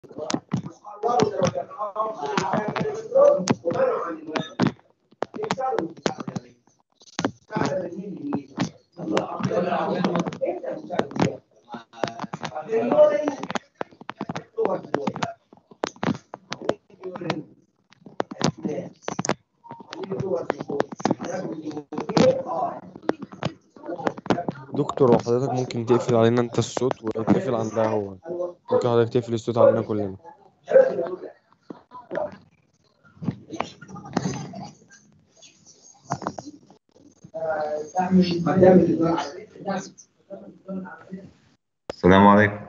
دكتور وحضرتك ممكن تقفل علينا انت الصوت وتقفل عندها هو ممكن حضرتك تقفل الصوت علينا كلنا السلام عليكم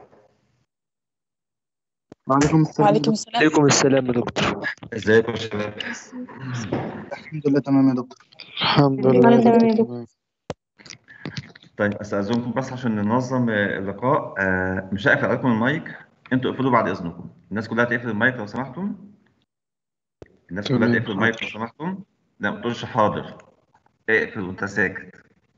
وعليكم السلام وعليكم السلام عليكم السلام يا دكتور ازيكم يا شباب الحمد لله تمام يا دكتور الحمد أنا لله تمام يا دكتور دكتور. تمام. طيب استاذنكم بس عشان ننظم آه، اللقاء آه، مش هقفل عليكم المايك انتوا اقفلوا بعد اذنكم الناس كلها تقفل المايك لو سمحتم الناس كلها تمام، تقفل المايك لو سمحتم لا ما تقولش حاضر اقفل وانت ساكت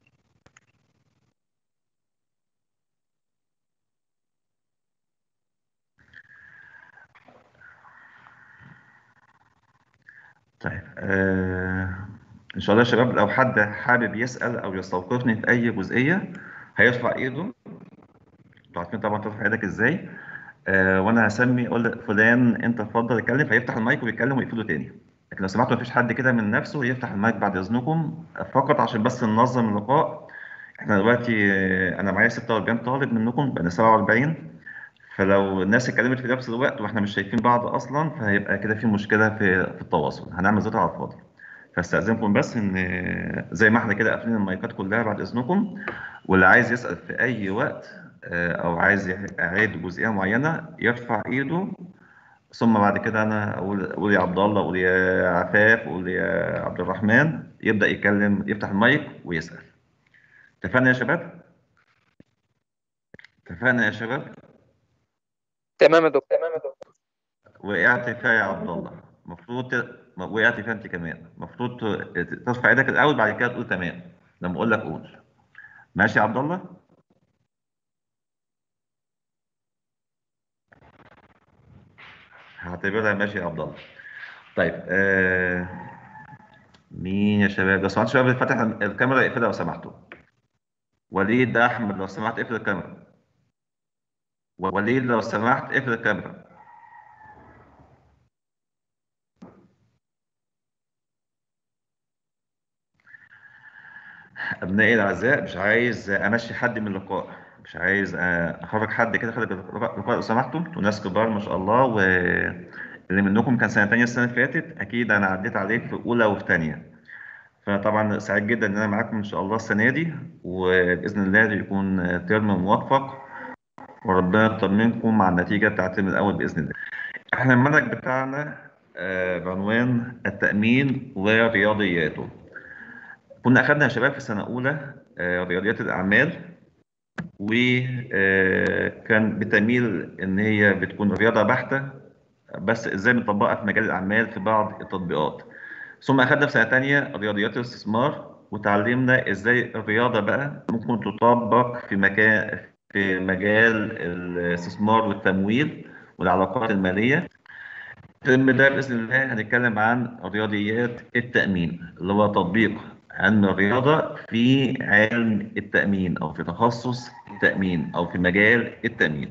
طيب آه ان شاء الله يا شباب لو حد حابب يسال او يستوقفني في اي جزئيه هيرفع ايده انتوا عارفين طبعا ترفع ايدك ازاي آه وانا هسمي اقول فلان انت اتفضل اتكلم فيفتح المايك ويتكلم ويقفله تاني لكن لو سمحتوا مفيش حد كده من نفسه يفتح المايك بعد اذنكم فقط عشان بس ننظم اللقاء احنا دلوقتي آه، انا معايا 46 طالب منكم بقينا 47 فلو الناس اتكلمت في نفس الوقت واحنا مش شايفين بعض اصلا فهيبقى كده في مشكله في في التواصل هنعمل زيطه على الفاضي فاستاذنكم بس ان زي ما احنا كده قافلين المايكات كلها بعد اذنكم واللي عايز يسال في اي وقت آه، او عايز يعيد جزئيه معينه يرفع ايده ثم بعد كده انا اقول اقول يا عبد الله اقول يا عفاف اقول يا عبد الرحمن يبدا يتكلم يفتح المايك ويسال اتفقنا يا شباب اتفقنا يا شباب تمام يا دكتور تمام يا دكتور وقعت فيها يا عبد الله المفروض ت- وقعت فيها انت كمان المفروض ت- ترفع ايدك الاول بعد كده تقول تمام لما اقول لك قول ماشي يا عبد الله هعتبرها ماشي يا عبد الله طيب آه مين يا شباب لو سمحت شباب اللي فاتح الكاميرا اقفلها لو سمحتوا وليد ده احمد لو سمحت اقفل الكاميرا وليد لو سمحت اقفل الكاميرا أبنائي الأعزاء مش عايز أمشي حد من اللقاء مش عايز أخرج حد كده خارج اللقاء لو سمحتوا انتوا ناس كبار ما شاء الله واللي منكم كان سنة تانية السنة اللي فاتت أكيد أنا عديت عليه في أولى وفي تانية فأنا طبعا سعيد جدا إن أنا معاكم إن شاء الله السنة دي وبإذن الله يكون ترم موفق وربنا يطمنكم مع النتيجة بتاعت الترم الأول بإذن الله. إحنا المنهج بتاعنا آه، بعنوان التأمين ورياضياته. كنا أخدنا يا شباب في سنة أولى آه، رياضيات الأعمال وكان بتميل إن هي بتكون رياضة بحتة بس إزاي بنطبقها في مجال الأعمال في بعض التطبيقات. ثم أخدنا في سنة تانية رياضيات الاستثمار وتعلمنا إزاي الرياضة بقى ممكن تطبق في مكان في مجال الاستثمار والتمويل والعلاقات المالية. الترم ده بإذن الله هنتكلم عن رياضيات التأمين اللي هو تطبيق علم الرياضة في علم التأمين أو في تخصص التأمين أو في مجال التأمين.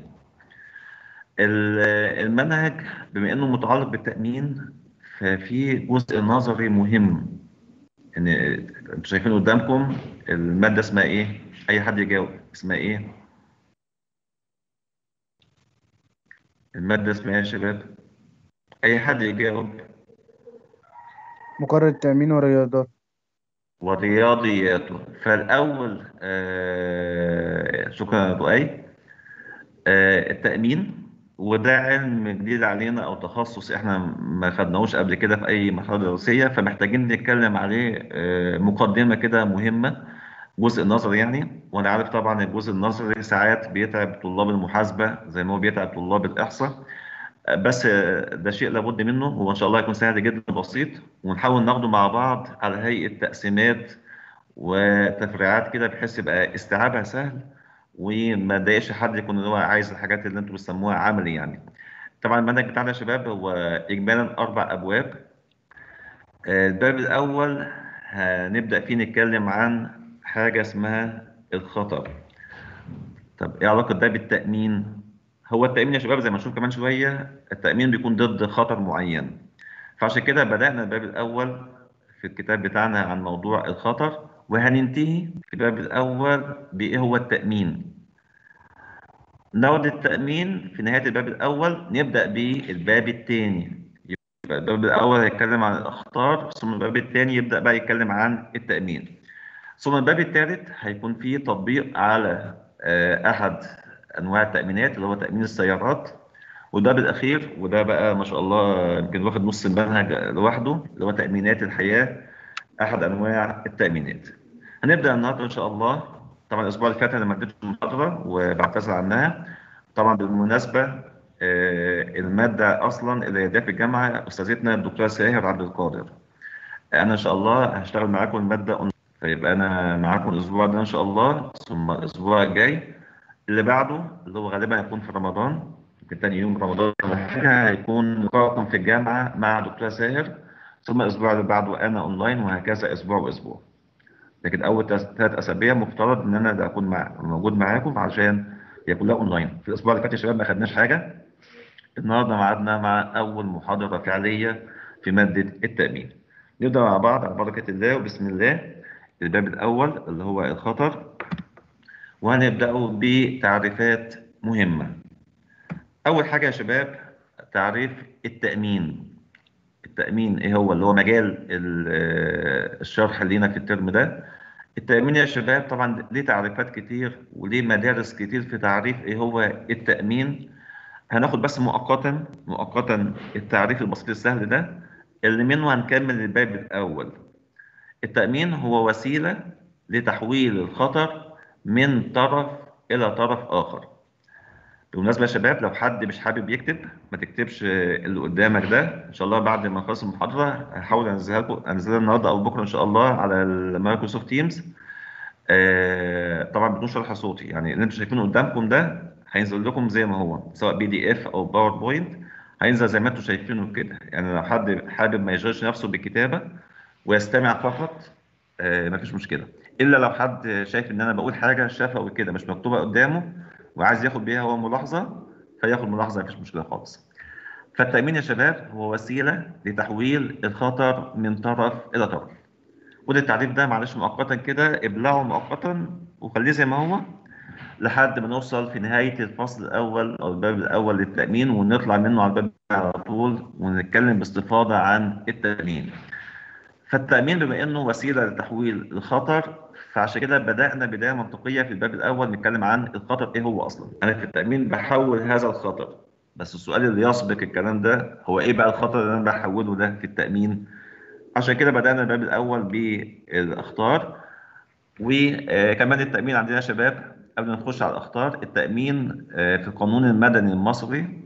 ال- المنهج بما إنه متعلق بالتأمين ففي جزء نظري مهم. إن أنتوا شايفين قدامكم المادة اسمها إيه؟ أي حد يجاوب اسمها إيه؟ المادة اسمها إيه يا شباب؟ أي حد يجاوب مقرر التأمين والرياضات ورياضياته فالأول آه شكرا يا دؤي آه التأمين وده علم جديد علينا أو تخصص إحنا ما خدناهوش قبل كده في أي مرحلة دراسية فمحتاجين نتكلم عليه آه مقدمة كده مهمة جزء نظري يعني وأنا عارف طبعا الجزء النظري ساعات بيتعب طلاب المحاسبة زي ما هو بيتعب طلاب الإحصاء بس ده شيء لابد منه هو ان شاء الله هيكون سهل جدا بسيط ونحاول ناخده مع بعض على هيئه تقسيمات وتفريعات كده بحيث يبقى استيعابها سهل وما تضايقش حد يكون اللي هو عايز الحاجات اللي انتم بتسموها عملي يعني. طبعا المنهج بتاعنا يا شباب هو اجمالا اربع ابواب آه، الباب الاول هنبدا فيه نتكلم عن حاجه اسمها الخطر طب ايه علاقه ده بالتامين هو التامين يا شباب زي ما نشوف كمان شويه التامين بيكون ضد خطر معين فعشان كده بدانا الباب الاول في الكتاب بتاعنا عن موضوع الخطر وهننتهي في الباب الاول بايه هو التامين ناخد التامين في نهايه الباب الاول نبدا بالباب الثاني يبقى الباب الاول هيتكلم عن الاخطار ثم الباب الثاني يبدا بقى يتكلم عن التامين ثم الباب الثالث هيكون فيه تطبيق على آه، احد انواع التامينات اللي هو تامين السيارات والباب الاخير وده بقى ما شاء الله يمكن واخد نص المنهج لوحده اللي هو تامينات الحياه احد انواع التامينات هنبدا النهارده ان شاء الله طبعا الاسبوع اللي فات انا ما اديتش المحاضره وبعتذر عنها طبعا بالمناسبه آه، الماده اصلا اللي هي في الجامعه استاذتنا الدكتوره ساهر عبد القادر انا ان شاء الله هشتغل معاكم الماده أون- فيبقى انا معاكم الاسبوع ده ان شاء الله ثم الاسبوع الجاي اللي بعده اللي هو غالبا هيكون في رمضان يمكن تاني يوم رمضان ولا حاجه هيكون لقاءكم في الجامعه مع دكتوره ساهر ثم الاسبوع اللي بعده انا اونلاين وهكذا اسبوع واسبوع لكن اول ثلاث اسابيع مفترض ان انا ده اكون مع... موجود معاكم عشان هي كلها اونلاين في الاسبوع اللي فات يا شباب ما خدناش حاجه النهارده ميعادنا مع اول محاضره فعليه في ماده التامين نبدا مع بعض على بركه الله وبسم الله الباب الاول اللي هو الخطر وهنبداه بتعريفات مهمه اول حاجه يا شباب تعريف التامين التامين ايه هو اللي هو مجال ال- آه، الشرح لينا في الترم ده التامين يا شباب طبعا ليه تعريفات كتير وليه مدارس كتير في تعريف ايه هو التامين هناخد بس مؤقتا مؤقتا التعريف البسيط السهل ده اللي منه هنكمل الباب الاول التامين هو وسيله لتحويل الخطر من طرف الى طرف اخر بالمناسبه يا شباب لو حد مش حابب يكتب ما تكتبش اللي قدامك ده ان شاء الله بعد ما نخلص المحاضره هحاول انزلها لكم انزلها النهارده او بكره ان شاء الله على المايكروسوفت تيمز آه طبعا بدون شرح صوتي يعني اللي انتم شايفينه قدامكم ده هينزل لكم زي ما هو سواء بي دي اف او باوربوينت هينزل زي ما انتم شايفينه كده يعني لو حد حابب ما يشغلش نفسه بالكتابه ويستمع فقط آه مفيش مشكله الا لو حد شايف ان انا بقول حاجه شفوي كده مش مكتوبه قدامه وعايز ياخد بيها هو ملاحظه فياخد ملاحظه مفيش مشكله خالص فالتامين يا شباب هو وسيله لتحويل الخطر من طرف الى طرف وده التعريف ده معلش مؤقتا كده ابلعه مؤقتا وخليه زي ما هو لحد ما نوصل في نهايه الفصل الاول او الباب الاول للتامين ونطلع منه على الباب على طول ونتكلم باستفاضه عن التامين فالتامين بما انه وسيله لتحويل الخطر فعشان كده بدانا بدايه منطقيه في الباب الاول نتكلم عن الخطر ايه هو اصلا انا في التامين بحول هذا الخطر بس السؤال اللي يسبق الكلام ده هو ايه بقى الخطر اللي انا بحوله ده في التامين عشان كده بدانا الباب الاول بالاخطار وكمان التامين عندنا يا شباب قبل ما نخش على الاخطار التامين آه، في القانون المدني المصري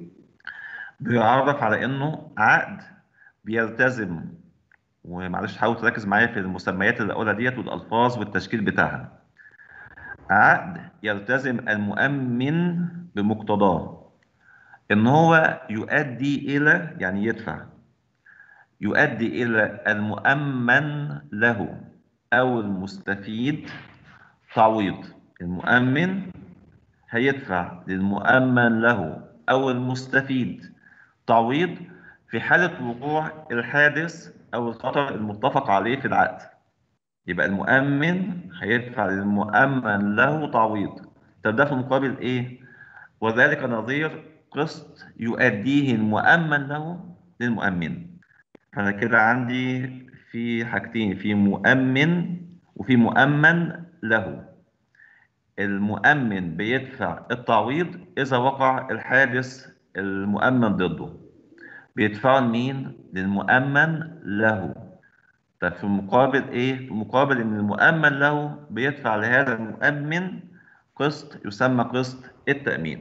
بيعرف على انه عقد بيلتزم ومعلش حاول تركز معايا في المسميات اللي اقولها ديت والالفاظ والتشكيل بتاعها عقد يلتزم المؤمن بمقتضاه ان هو يؤدي الى يعني يدفع يؤدي الى المؤمن له او المستفيد تعويض المؤمن هيدفع للمؤمن له او المستفيد تعويض في حالة وقوع الحادث أو الخطر المتفق عليه في العقد يبقى المؤمن هيدفع للمؤمن له تعويض طب ده في مقابل إيه؟ وذلك نظير قسط يؤديه المؤمن له للمؤمن فأنا كده عندي في حاجتين في مؤمن وفي مؤمن له المؤمن بيدفع التعويض إذا وقع الحادث المؤمن ضده بيدفعوا لمين؟ للمؤمن له طب في مقابل ايه؟ في مقابل ان المؤمن له بيدفع لهذا المؤمن قسط يسمى قسط التأمين.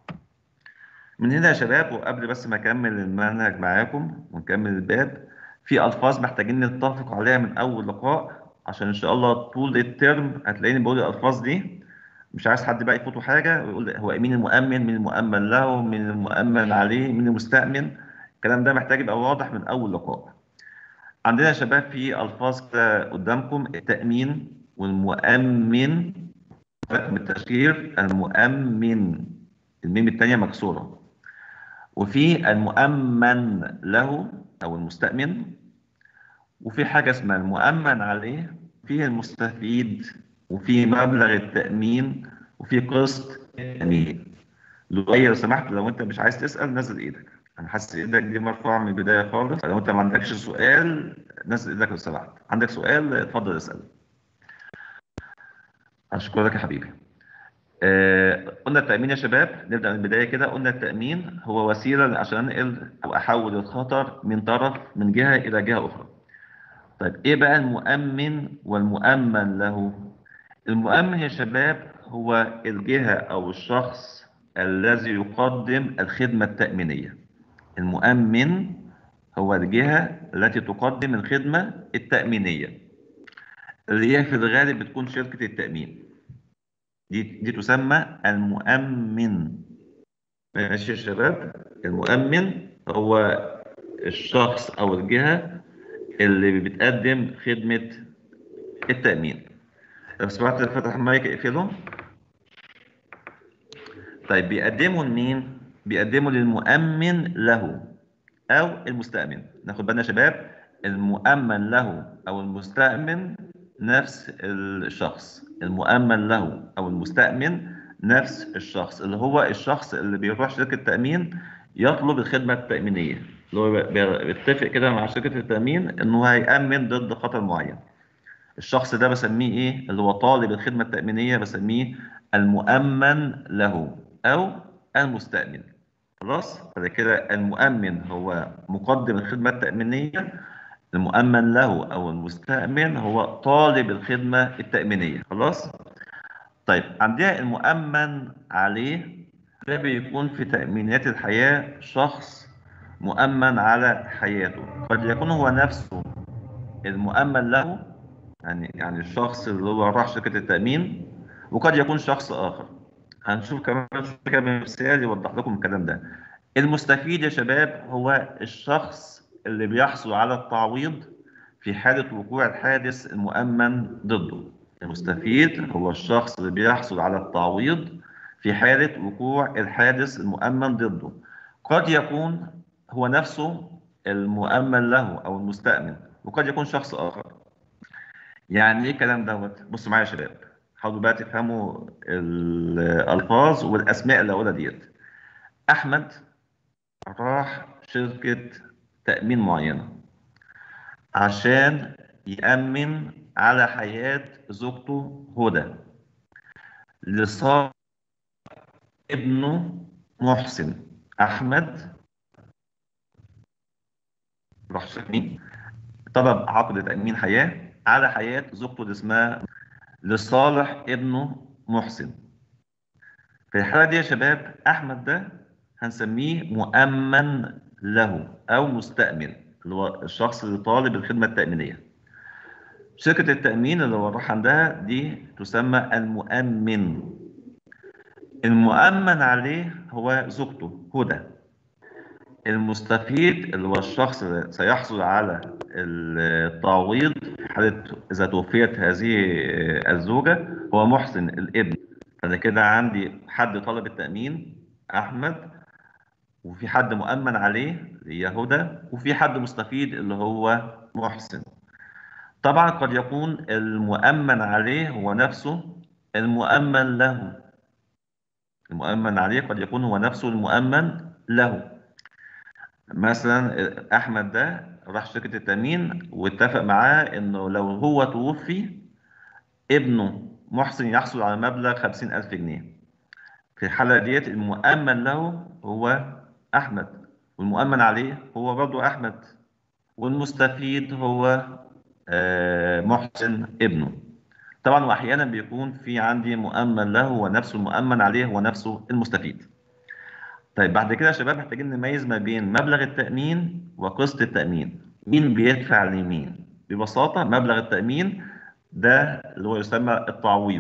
من هنا يا شباب وقبل بس ما اكمل المنهج معاكم ونكمل الباب في الفاظ محتاجين نتفق عليها من اول لقاء عشان ان شاء الله طول الترم هتلاقيني بقول الالفاظ دي مش عايز حد بقى يفوته حاجه ويقول هو مين المؤمن مين المؤمن له مين المؤمن عليه مين المستأمن الكلام ده محتاج يبقى واضح من اول لقاء عندنا يا شباب في الفاظ كده قدامكم التأمين والمؤمن رقم التشكيل المؤمن الميم الثانيه مكسوره وفي المؤمن له او المستأمن وفي حاجه اسمها المؤمن عليه فيه المستفيد وفي مبلغ التأمين وفي قسط التأمين لؤي لو سمحت لو انت مش عايز تسأل نزل ايدك انا حاسس ايدك دي مرفوعه من البدايه خالص لو انت ما عندكش سؤال نزل ايدك لو سمحت عندك سؤال اتفضل اسال اشكرك يا حبيبي آه قلنا التأمين يا شباب نبدأ من البداية كده قلنا التأمين هو وسيلة عشان أنقل أو أحول الخطر من طرف من جهة إلى جهة أخرى طيب إيه بقى المؤمن والمؤمن له المؤمن يا شباب هو الجهة أو الشخص الذي يقدم الخدمة التأمينية المؤمن هو الجهة التي تقدم الخدمة التأمينية اللي هي في الغالب بتكون شركة التأمين دي دي تسمى المؤمن ماشي يا شباب المؤمن هو الشخص أو الجهة اللي بتقدم خدمة التأمين لو سمعت فتح المايك اقفله طيب بيقدموا لمين؟ بيقدموا للمؤمن له أو المستأمن ناخد بالنا يا شباب المؤمن له أو المستأمن نفس الشخص المؤمن له أو المستأمن نفس الشخص اللي هو الشخص اللي بيروح شركة تأمين يطلب الخدمة التأمينية اللي هو بيتفق كده مع شركة التأمين إنه هيأمن ضد خطر معين الشخص ده بسميه ايه اللي هو طالب الخدمه التامينيه بسميه المؤمن له او المستامن خلاص فده كده المؤمن هو مقدم الخدمه التامينيه المؤمن له او المستامن هو طالب الخدمه التامينيه خلاص طيب عندنا المؤمن عليه ده بيكون في تامينات الحياه شخص مؤمن على حياته قد يكون هو نفسه المؤمن له يعني يعني الشخص اللي هو راح شركة التأمين وقد يكون شخص آخر هنشوف كمان كده مثال يوضح لكم الكلام ده المستفيد يا شباب هو الشخص اللي بيحصل على التعويض في حالة وقوع الحادث المؤمن ضده المستفيد هو الشخص اللي بيحصل على التعويض في حالة وقوع الحادث المؤمن ضده قد يكون هو نفسه المؤمن له أو المستأمن وقد يكون شخص آخر يعني ايه الكلام دوت بصوا معايا يا شباب حاولوا بقى تفهموا الالفاظ والاسماء اللي هقولها ديت احمد راح شركه تامين معينه عشان يامن على حياه زوجته هدى لصالح ابنه محسن احمد راح شركه طلب عقد تامين حياه على حياة زوجته اللي اسمها لصالح ابنه محسن في الحالة دي يا شباب أحمد ده هنسميه مؤمن له أو مستأمن اللي هو الشخص اللي طالب الخدمة التأمينية شركة التأمين اللي هو راح عندها دي تسمى المؤمن المؤمن عليه هو زوجته هدى المستفيد اللي هو الشخص اللي سيحصل على التعويض في حالة إذا توفيت هذه الزوجة هو محسن الابن فأنا كده عندي حد طلب التأمين أحمد وفي حد مؤمن عليه هي هدى وفي حد مستفيد اللي هو محسن طبعا قد يكون المؤمن عليه هو نفسه المؤمن له المؤمن عليه قد يكون هو نفسه المؤمن له مثلا احمد ده راح شركه التامين واتفق معاه انه لو هو توفي ابنه محسن يحصل على مبلغ 50000 جنيه في الحاله ديت المؤمن له هو احمد والمؤمن عليه هو برضه احمد والمستفيد هو محسن ابنه طبعا واحيانا بيكون في عندي مؤمن له ونفسه المؤمن عليه ونفسه المستفيد طيب بعد كده يا شباب محتاجين نميز ما بين مبلغ التأمين وقسط التأمين مين بيدفع لمين ببساطة مبلغ التأمين ده اللي هو يسمى التعويض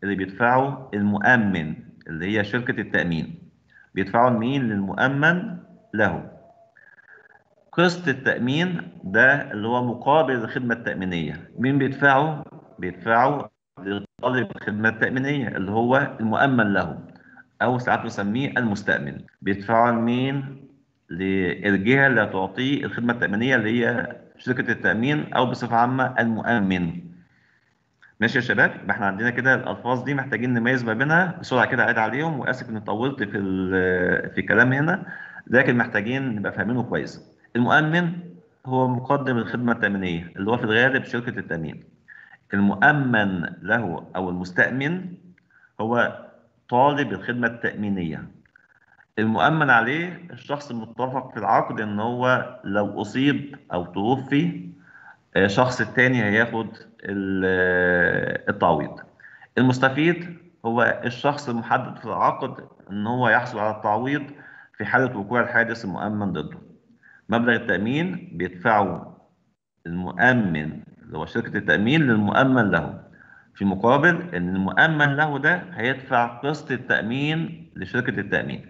اللي بيدفعه المؤمن اللي هي شركة التأمين بيدفعوا لمين للمؤمن له قسط التأمين ده اللي هو مقابل الخدمة التأمينية مين بيدفعه؟ بيدفعه لطالب الخدمة التأمينية اللي هو المؤمن له أو ساعات نسميه المستأمن بيدفعوا لمين؟ للجهة اللي هتعطيه الخدمة التأمينية اللي هي شركة التأمين أو بصفة عامة المؤمن ماشي يا شباب يبقى احنا عندنا كده الألفاظ دي محتاجين نميز ما بينها بسرعة كده أعيد عليهم وآسف إني طولت في ال- في كلامي هنا لكن محتاجين نبقى فاهمينه كويس المؤمن هو مقدم الخدمة التأمينية اللي هو في الغالب شركة التأمين المؤمن له أو المستأمن هو طالب الخدمة التأمينية المؤمن عليه الشخص المتفق في العقد ان هو لو اصيب او توفي آه، الشخص التاني هياخد ال- آه، التعويض المستفيد هو الشخص المحدد في العقد ان هو يحصل على التعويض في حالة وقوع الحادث المؤمن ضده مبلغ التأمين بيدفعه المؤمن اللي هو شركة التأمين للمؤمن له في مقابل ان المؤمن له ده هيدفع قسط التأمين لشركة التأمين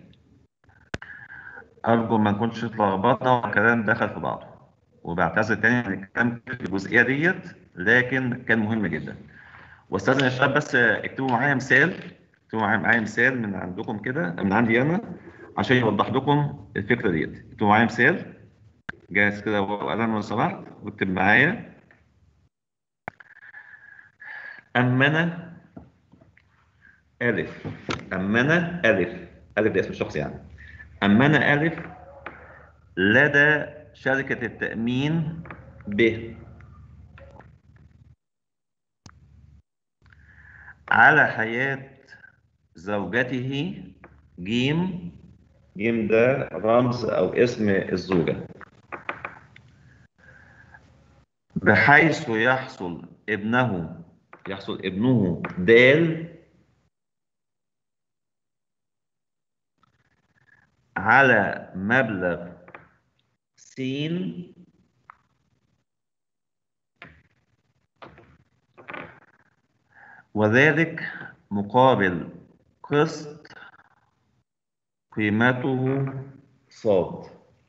أرجو ما نكونش اتلخبطنا والكلام دخل في بعضه وبعتذر تاني عن الكلام في الجزئية ديت لكن كان مهم جدا واستاذن يا شباب بس اكتبوا معايا مثال اكتبوا معايا معايا مثال من عندكم كده من عندي أنا عشان يوضح لكم الفكرة ديت اكتبوا معايا مثال جاهز كده وقلم لو سمحت واكتب معايا أمنة ألف أمنة ألف ألف ده اسم الشخص يعني أمانة ألف لدى شركة التأمين ب على حياة زوجته جيم جيم ده رمز أو اسم الزوجة بحيث يحصل ابنه يحصل ابنه دال على مبلغ س وذلك مقابل قسط قيمته صاد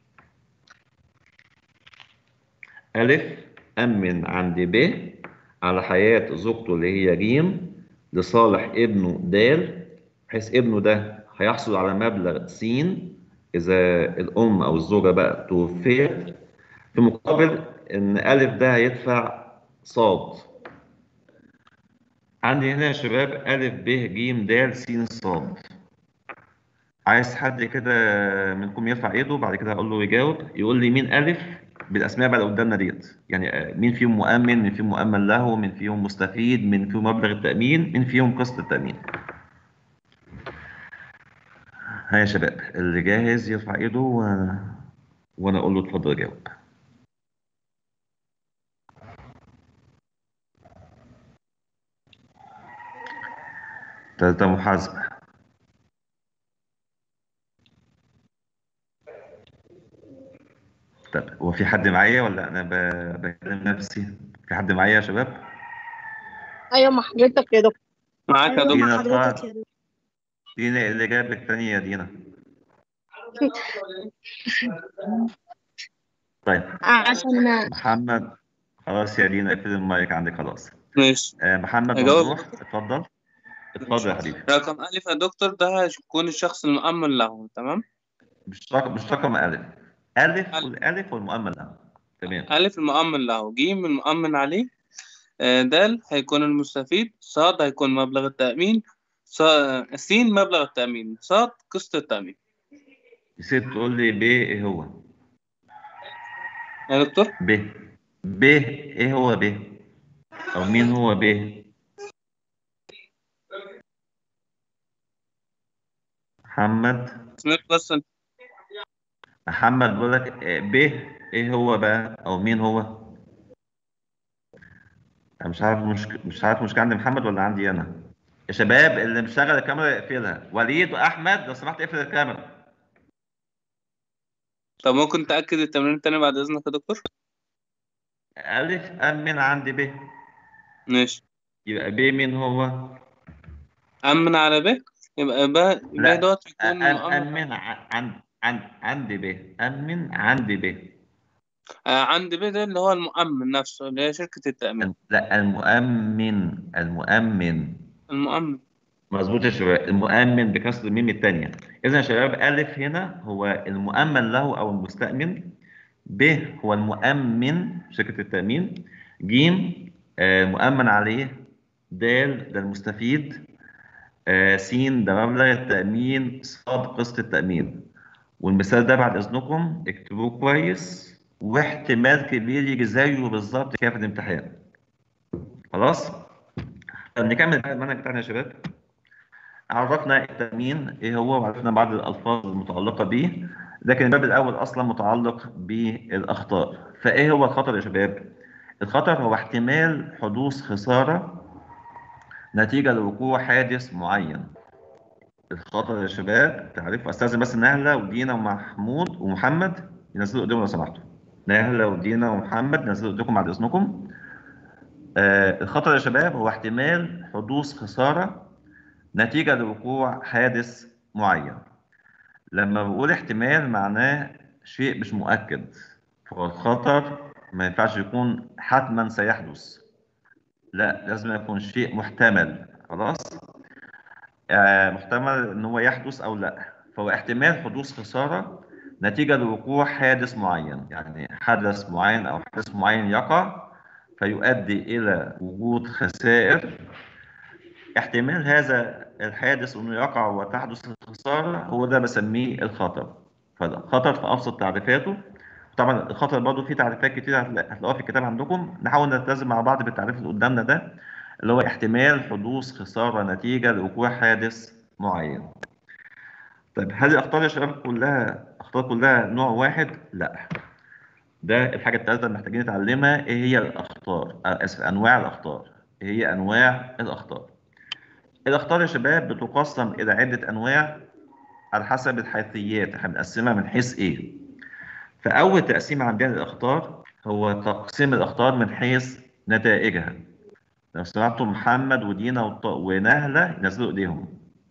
ألف أمن عند ب على حياة زوجته اللي هي جيم لصالح ابنه دال بحيث ابنه ده هيحصل على مبلغ س إذا الأم أو الزوجة بقى توفيت في مقابل إن ألف ده هيدفع صاد عندي هنا يا شباب ألف ب ج د س صاد عايز حد كده منكم يرفع ايده بعد كده هقول له يجاوب يقول لي مين ألف بالأسماء بقى اللي قدامنا ديت يعني آه، مين فيهم مؤمن مين فيهم مؤمن له مين فيهم مستفيد مين فيهم مبلغ التأمين مين فيهم قسط التأمين ها يا شباب اللي جاهز يرفع ايده و... وانا اقول له اتفضل جاوب تالتة محاسبة طب هو في حد معايا ولا انا ب... بكلم نفسي في حد معايا يا شباب ايوه مع حضرتك يا دكتور معاك يا ايوه دكتور مع دينا حضرتك اتفضل. يا دكتور دينا اللي جابك تاني يا دينا طيب عشان محمد خلاص يا دينا اقفل المايك عندك خلاص ماشي آه محمد أجاوب؟ ممدوح اتفضل اتفضل يا حبيبي رقم ألف يا دكتور ده هيكون الشخص المؤمن له تمام مش رقم مش رقم ألف ألف ألف. والألف والمؤمن له تمام ألف المؤمن له جيم المؤمن عليه آه، دال هيكون المستفيد صاد هيكون مبلغ التأمين صا- سين مبلغ التأمين صاد قسط التأمين نسيت تقول لي ب ايه هو يا دكتور ب ب ايه هو ب او مين هو ب محمد سمعت بس محمد بيقول لك آه، ب ايه هو بقى او مين هو انا مش عارف مش مش عارف مشكله عند محمد ولا عندي انا يا شباب اللي مشغل الكاميرا يقفلها وليد واحمد لو سمحت اقفل الكاميرا طب ممكن تأكد التمرين التاني بعد إذنك يا دكتور الف امن عند ب ماشي يبقى ب مين هو أمن على ب يبقى ب ب لا. دوت أ- يكون أ- مؤمن أمن ع- عن عن عند ب أمن عند ب آه، عند ب ده اللي هو المؤمن نفسه اللي هي شركة التأمين لا المؤمن المؤمن المؤمن مظبوط يا شباب المؤمن بكسر الميم الثانية إذا يا شباب ألف هنا هو المؤمن له أو المستأمن ب هو المؤمن شركة التأمين جيم آه، مؤمن عليه دال ده المستفيد آه، سين ده مبلغ التأمين صاد قسط التأمين والمثال ده بعد إذنكم اكتبوه كويس واحتمال كبير يجي زيه بالظبط كده في الامتحان خلاص؟ طب نكمل بقى المنهج بتاعنا يا شباب عرفنا التأمين ايه هو وعرفنا بعض الألفاظ المتعلقة به لكن الباب الأول أصلا متعلق بالأخطار فايه هو الخطر يا شباب؟ الخطر هو احتمال حدوث خسارة نتيجة لوقوع حادث معين الخطر يا شباب تعرفوا استاذن بس نهلة ودينا ومحمود ومحمد ينزلوا ايديهم لو سمحتوا نهلة ودينا ومحمد نزلوا ايديكم بعد اذنكم آه الخطر يا شباب هو احتمال حدوث خسارة نتيجة لوقوع حادث معين لما بقول احتمال معناه شيء مش مؤكد فهو الخطر ما ينفعش يكون حتما سيحدث لا لازم يكون شيء محتمل خلاص آه، محتمل ان هو يحدث او لا فهو احتمال حدوث خساره نتيجه لوقوع حادث معين يعني حدث معين او حدث معين يقع فيؤدي الى وجود خسائر احتمال هذا الحادث انه يقع وتحدث الخساره هو ده بسميه الخطر فالخطر في ابسط تعريفاته طبعا الخطر برضه فيه تعريفات كتير هتلا- هتلاقوها في الكتاب عندكم نحاول نلتزم مع بعض بالتعريف اللي قدامنا ده اللي هو احتمال حدوث خسارة نتيجة لوقوع حادث معين. طيب هل الأخطار يا شباب كلها أخطار كلها نوع واحد؟ لا. ده الحاجة الثالثة اللي محتاجين نتعلمها إيه هي الأخطار؟ آه، آسف أنواع الأخطار. إيه هي أنواع الأخطار؟ الأخطار يا شباب بتقسم إلى عدة أنواع على حسب الحيثيات، إحنا بنقسمها من حيث إيه؟ فأول تقسيم عندنا للأخطار هو تقسيم الأخطار من حيث نتائجها. لو سمعتوا محمد ودينا وط- ونهلة ينزلوا ايديهم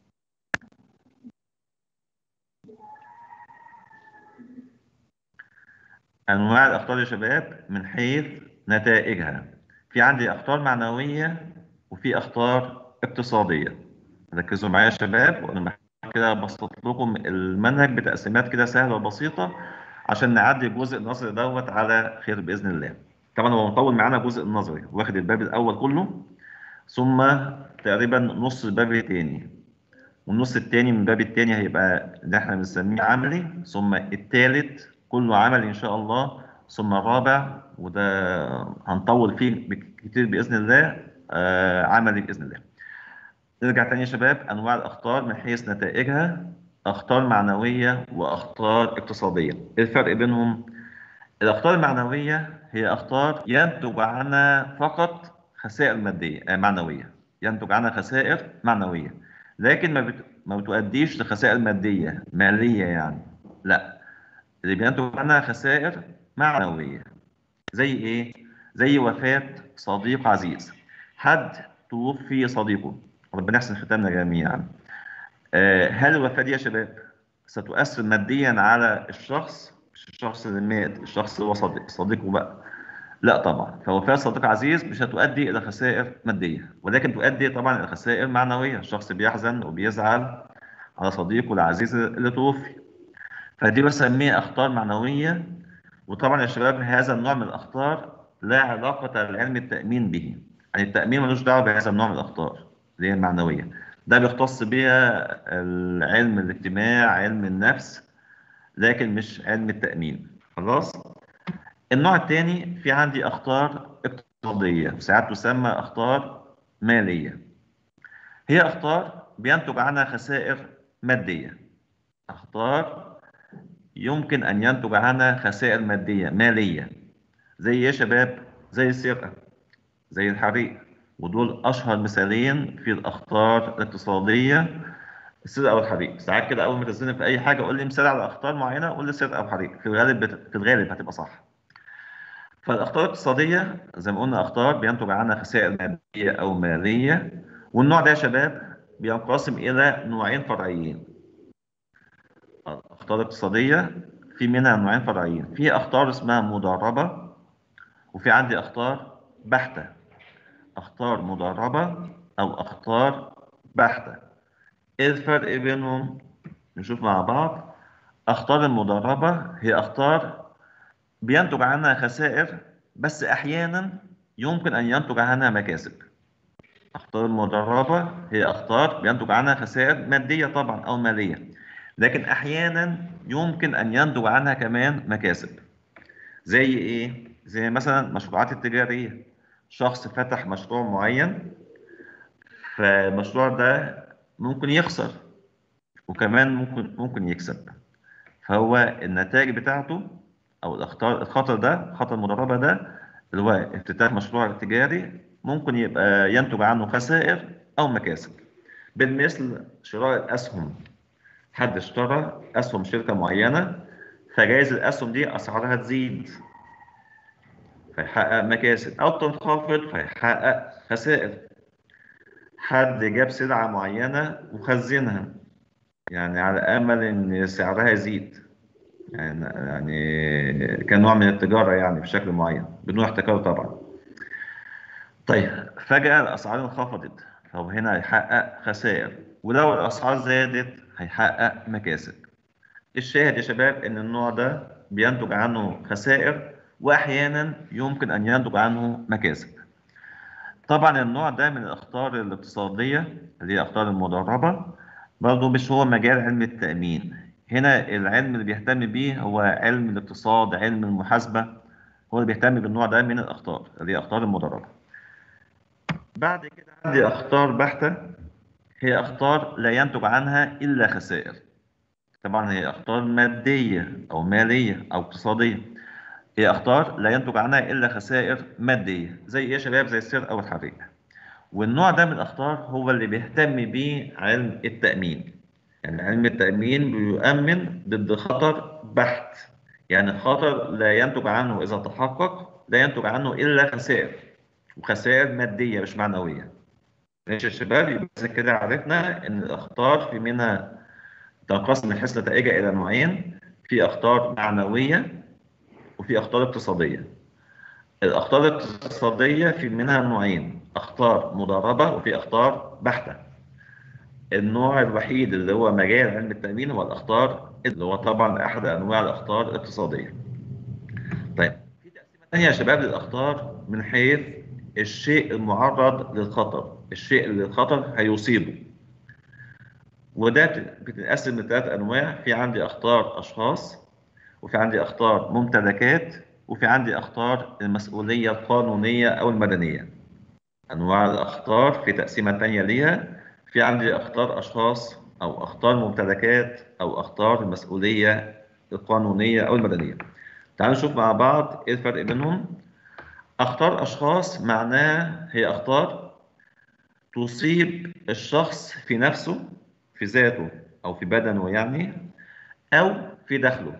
انواع الاخطار يا شباب من حيث نتائجها في عندي اخطار معنويه وفي اخطار اقتصاديه ركزوا معايا يا شباب وانا كده بسطت لكم المنهج بتقسيمات كده سهله وبسيطه عشان نعدي الجزء النظري دوت على خير باذن الله طبعا هو مطول معانا الجزء النظري واخد الباب الاول كله ثم تقريبا نص الباب التاني والنص التاني من الباب التاني هيبقى اللي احنا بنسميه عملي ثم التالت كله عملي ان شاء الله ثم الرابع وده هنطول فيه كتير باذن الله آه عملي باذن الله نرجع تاني يا شباب انواع الاخطار من حيث نتائجها اخطار معنويه واخطار اقتصاديه ايه الفرق بينهم الاخطار المعنويه هي اخطار ينتج عنها فقط خسائر ماديه آه معنويه ينتج عنها خسائر معنويه لكن ما بت... ما بتؤديش لخسائر ماديه ماليه يعني لا اللي بينتج عنها خسائر معنويه زي ايه زي وفاه صديق عزيز حد توفي صديقه ربنا يحسن ختامنا جميعا آه هل الوفاه دي يا شباب ستؤثر ماديا على الشخص مش الشخص اللي مات الشخص اللي هو صديق صديقه بقى لا طبعا فوفاة صديق عزيز مش هتؤدي إلى خسائر مادية ولكن تؤدي طبعا إلى خسائر معنوية الشخص بيحزن وبيزعل على صديقه العزيز اللي توفي فدي بسميها أخطار معنوية وطبعا يا شباب هذا النوع من الأخطار لا علاقة لعلم التأمين به يعني التأمين ملوش دعوة بهذا النوع من الأخطار اللي هي المعنوية ده بيختص بها علم الاجتماع علم النفس لكن مش علم التأمين خلاص النوع الثاني في عندي اخطار اقتصاديه وساعات تسمى اخطار ماليه هي اخطار بينتج عنها خسائر ماديه اخطار يمكن ان ينتج عنها خسائر ماديه ماليه زي ايه يا شباب زي السرقه زي الحريق ودول اشهر مثالين في الاخطار الاقتصاديه السرقه والحريق ساعات كده اول ما تزنق في اي حاجه قول لي مثال على اخطار معينه قول لي سرقه وحريق في الغالب بت... في الغالب هتبقى صح فالاخطار الاقتصاديه زي ما قلنا اخطار بينتج عنها خسائر ماديه او ماليه والنوع ده يا شباب بينقسم إلى نوعين فرعيين الأخطار الاقتصادية في منها نوعين فرعيين في أخطار اسمها مضاربة وفي عندي أخطار بحتة أخطار مضاربة أو أخطار بحتة إيه الفرق بينهم؟ نشوف مع بعض أخطار المضاربة هي أخطار بينتج عنها خسائر بس أحيانا يمكن أن ينتج عنها مكاسب أخطار المضاربة هي أخطار بينتج عنها خسائر مادية طبعا أو مالية لكن أحيانا يمكن أن ينتج عنها كمان مكاسب زي إيه؟ زي مثلا المشروعات التجارية شخص فتح مشروع معين فالمشروع ده ممكن يخسر وكمان ممكن ممكن يكسب فهو النتائج بتاعته او الاخطار الخطر ده خطر المضاربه ده اللي هو افتتاح مشروع تجاري ممكن يبقى ينتج عنه خسائر او مكاسب بالمثل شراء الاسهم حد اشترى اسهم شركه معينه فجايز الاسهم دي اسعارها تزيد فيحقق مكاسب او تنخفض فيحقق خسائر حد جاب سلعه معينه وخزنها يعني على امل ان سعرها يزيد يعني يعني كنوع من التجاره يعني بشكل معين بدون احتكار طبعا طيب فجاه الاسعار انخفضت فهو هنا هيحقق خسائر ولو الاسعار زادت هيحقق مكاسب الشاهد يا شباب ان النوع ده بينتج عنه خسائر واحيانا يمكن ان ينتج عنه مكاسب طبعا النوع ده من الاخطار الاقتصاديه اللي هي اخطار المضاربه برضه مش هو مجال علم التأمين هنا العلم اللي بيهتم بيه هو علم الاقتصاد علم المحاسبة هو اللي بيهتم بالنوع ده من الأخطار اللي هي أخطار المضاربة بعد كده عندي أخطار بحتة هي أخطار لا ينتج عنها إلا خسائر طبعا هي أخطار مادية أو مالية أو اقتصادية هي أخطار لا ينتج عنها إلا خسائر مادية زي إيه يا شباب زي السرقة والحريق والنوع ده من الأخطار هو اللي بيهتم بيه علم التأمين يعني علم التأمين بيؤمن ضد خطر بحت يعني خطر لا ينتج عنه إذا تحقق لا ينتج عنه إلا خسائر وخسائر مادية مش معنوية ماشي يا شباب يبقى كده عرفنا إن الأخطار في منها تنقسم من حيث نتائجها إلى نوعين في أخطار معنوية وفي أخطار اقتصادية الأخطار الاقتصادية في منها نوعين أخطار مضاربة وفي أخطار بحتة النوع الوحيد اللي هو مجال علم التأمين هو الأخطار اللي هو طبعا أحد أنواع الأخطار الاقتصادية طيب في تقسيمة تانية يا شباب للأخطار من حيث الشيء المعرض للخطر الشيء اللي الخطر هيصيبه وده بتنقسم لثلاث أنواع في عندي أخطار أشخاص وفي عندي أخطار ممتلكات وفي عندي أخطار المسؤولية القانونية أو المدنية أنواع الأخطار في تقسيمة تانية ليها في عندي أخطار أشخاص أو أخطار ممتلكات أو أخطار المسؤولية القانونية أو المدنية تعالوا نشوف مع بعض إيه الفرق بينهم أخطار أشخاص معناها هي أخطار تصيب الشخص في نفسه في ذاته أو في بدنه يعني أو في دخله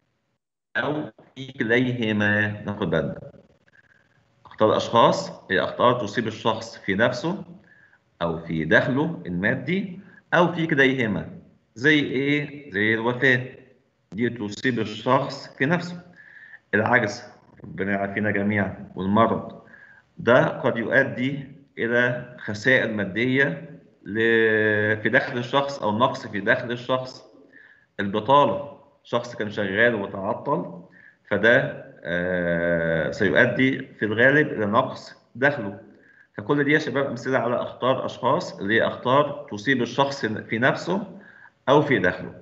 أو في كليهما ناخد بالنا أخطار الأشخاص هي أخطار تصيب الشخص في نفسه أو في دخله المادي أو في كليهما زي إيه؟ زي الوفاة دي تصيب الشخص في نفسه العجز ربنا يعافينا جميعا والمرض ده قد يؤدي إلى خسائر مادية في دخل الشخص أو نقص في دخل الشخص البطالة شخص كان شغال وتعطل فده آه سيؤدي في الغالب إلى نقص دخله فكل دي يا شباب أمثلة على أخطار أشخاص اللي هي أخطار تصيب الشخص في نفسه أو في دخله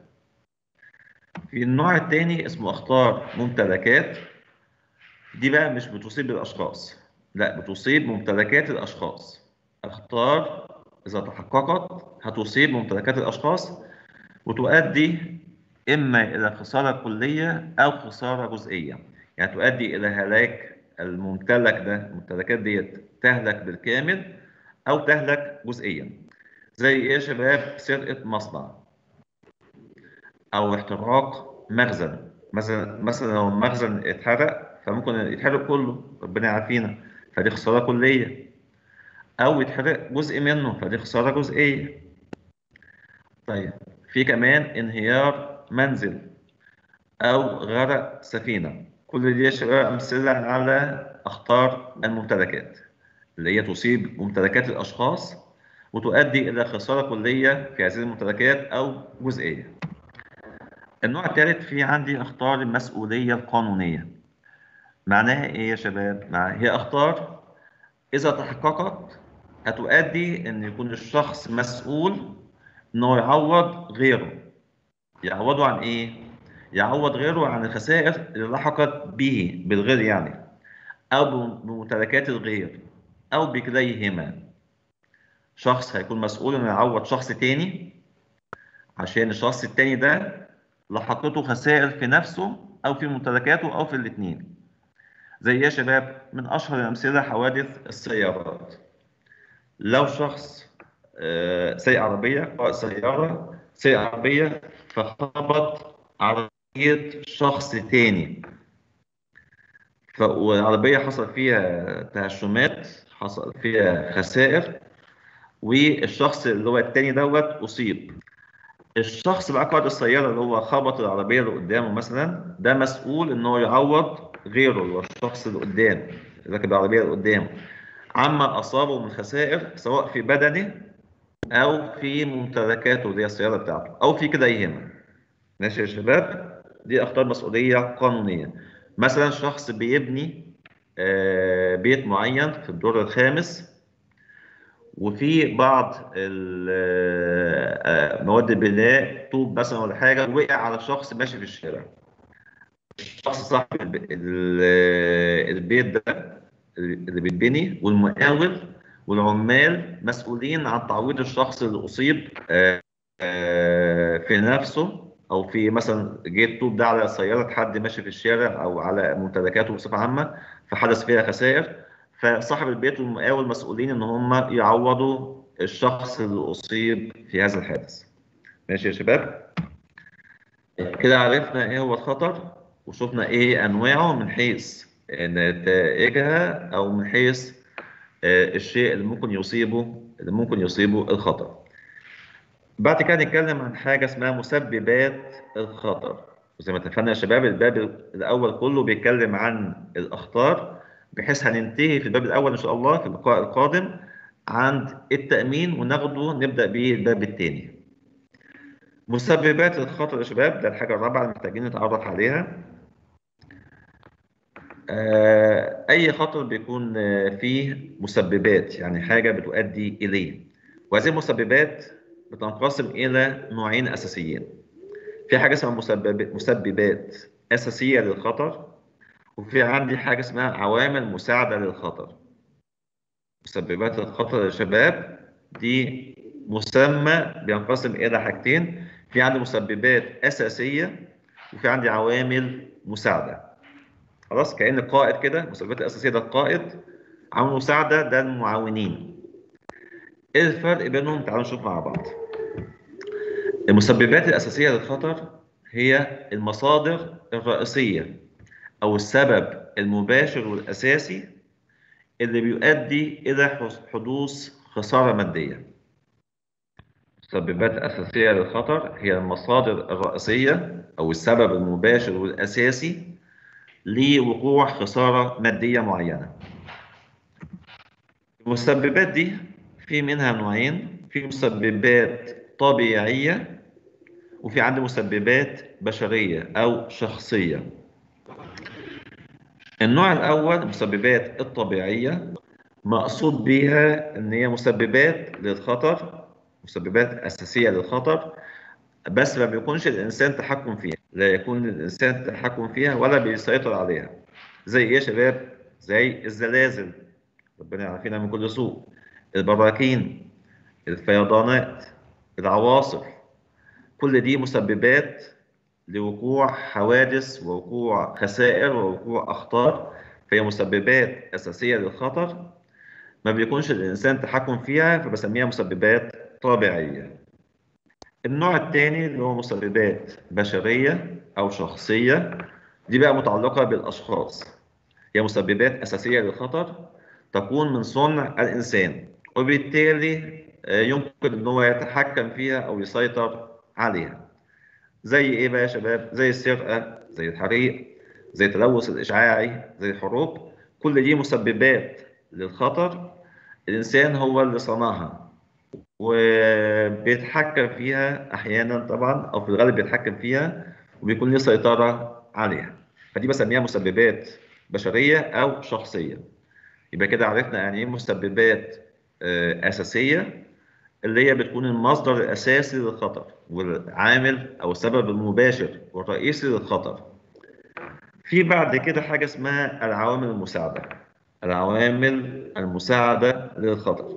في النوع الثاني اسمه أخطار ممتلكات دي بقى مش بتصيب الأشخاص لا بتصيب ممتلكات الأشخاص أخطار إذا تحققت هتصيب ممتلكات الأشخاص وتؤدي إما إلى خسارة كلية أو خسارة جزئية يعني تؤدي إلى هلاك الممتلك ده الممتلكات ديت تهلك بالكامل أو تهلك جزئيا زي إيه يا شباب سرقة مصنع أو احتراق مخزن مثلا مثلا لو المخزن اتحرق فممكن يتحرق كله ربنا يعافينا فدي خسارة كلية أو يتحرق جزء منه فدي خسارة جزئية طيب في كمان انهيار منزل أو غرق سفينة كل دي يا شباب أمثلة على أخطار الممتلكات اللي هي تصيب ممتلكات الأشخاص وتؤدي إلى خسارة كلية في هذه الممتلكات أو جزئية. النوع الثالث في عندي أخطار المسؤولية القانونية. معناها إيه يا شباب؟ معناها هي أخطار إذا تحققت هتؤدي إن يكون الشخص مسؤول إنه يعوض غيره. يعوضه عن إيه؟ يعوض غيره عن الخسائر اللي لحقت به بالغير يعني أو بممتلكات الغير أو بكليهما. شخص هيكون مسؤول إنه يعوض شخص تاني عشان الشخص التاني ده لحقته خسائر في نفسه أو في ممتلكاته أو في الاتنين. زي إيه يا شباب؟ من أشهر الأمثلة حوادث السيارات. لو شخص آه، سايق عربية قائد سيارة سايق عربية فخبط عربية شخص تاني ف- والعربية حصل فيها تهشمات حصل فيها خسائر والشخص اللي هو التاني دوت أصيب الشخص بقى قائد السيارة اللي هو خبط العربية اللي قدامه مثلا ده مسؤول إن هو يعوض غيره اللي هو الشخص اللي قدام اللي راكب العربية اللي قدامه عما أصابه من خسائر سواء في بدنه أو في ممتلكاته اللي هي السيارة بتاعته أو في كليهما ماشي يا شباب دي أخطار مسؤولية قانونية مثلا شخص بيبني آه، بيت معين في الدور الخامس وفي بعض ال- آه، مواد البناء طوب مثلا ولا حاجه وقع على شخص ماشي في الشارع الشخص صاحب الب- ال- البيت ده اللي بيتبني والمقاول والعمال مسؤولين عن تعويض الشخص اللي اصيب آه، آه، في نفسه او في مثلا جه الطوب ده على سياره حد ماشي في الشارع او على ممتلكاته بصفه عامه فحدث فيها خسائر فصاحب البيت والمقاول مسؤولين ان هم يعوضوا الشخص اللي اصيب في هذا الحادث ماشي يا شباب كده عرفنا ايه هو الخطر وشفنا ايه انواعه من حيث نتائجها او من حيث آه، الشيء اللي ممكن يصيبه اللي ممكن يصيبه الخطر بعد كده نتكلم عن حاجه اسمها مسببات الخطر وزي ما اتفقنا يا شباب الباب الاول كله بيتكلم عن الاخطار بحيث هننتهي في الباب الاول ان شاء الله في اللقاء القادم عند التامين وناخده نبدا بيه الباب الثاني مسببات الخطر يا شباب ده الحاجه الرابعه اللي محتاجين نتعرف عليها آه، اي خطر بيكون آه، فيه مسببات يعني حاجه بتؤدي اليه وهذه المسببات بتنقسم الى نوعين اساسيين في حاجه اسمها مسبب مسببات اساسيه للخطر وفي عندي حاجه اسمها عوامل مساعده للخطر مسببات الخطر يا شباب دي مسمى بينقسم الى حاجتين في عندي مسببات اساسيه وفي عندي عوامل مساعده خلاص كأن القائد كده المسببات الأساسية ده القائد عامل مساعدة ده المعاونين إيه الفرق بينهم تعالوا نشوف مع بعض المسببات الأساسية للخطر هي المصادر الرئيسية أو السبب المباشر والأساسي اللي بيؤدي إلى حس- حدوث خسارة مادية المسببات الأساسية للخطر هي المصادر الرئيسية أو السبب المباشر والأساسي لوقوع خسارة مادية معينة. المسببات دي في منها نوعين، في مسببات طبيعية وفي عندي مسببات بشرية أو شخصية. النوع الأول المسببات الطبيعية مقصود بيها إن هي مسببات للخطر، مسببات أساسية للخطر بس ما بيكونش الإنسان تحكم فيها، لا يكون الإنسان تحكم فيها ولا بيسيطر عليها. زي إيه يا شباب؟ زي الزلازل ربنا يعافينا من كل سوء، البراكين، الفيضانات، العواصف، كل دي مسببات لوقوع حوادث ووقوع خسائر ووقوع أخطار فهي مسببات أساسية للخطر ما بيكونش الإنسان تحكم فيها فبسميها مسببات طبيعية. النوع الثاني اللي هو مسببات بشرية أو شخصية دي بقى متعلقة بالأشخاص هي مسببات أساسية للخطر تكون من صنع الإنسان وبالتالي آه، يمكن ان هو يتحكم فيها او يسيطر عليها زي ايه بقى يا شباب زي السرقه زي الحريق زي التلوث الاشعاعي زي الحروب كل دي مسببات للخطر الانسان هو اللي صنعها وبيتحكم فيها احيانا طبعا او في الغالب بيتحكم فيها وبيكون له سيطره عليها فدي بسميها مسببات بشريه او شخصيه يبقى كده عرفنا يعني ايه مسببات آه، اساسيه اللي هي بتكون المصدر الاساسي للخطر والعامل او السبب المباشر والرئيسي للخطر في بعد كده حاجه اسمها العوامل المساعده العوامل المساعده للخطر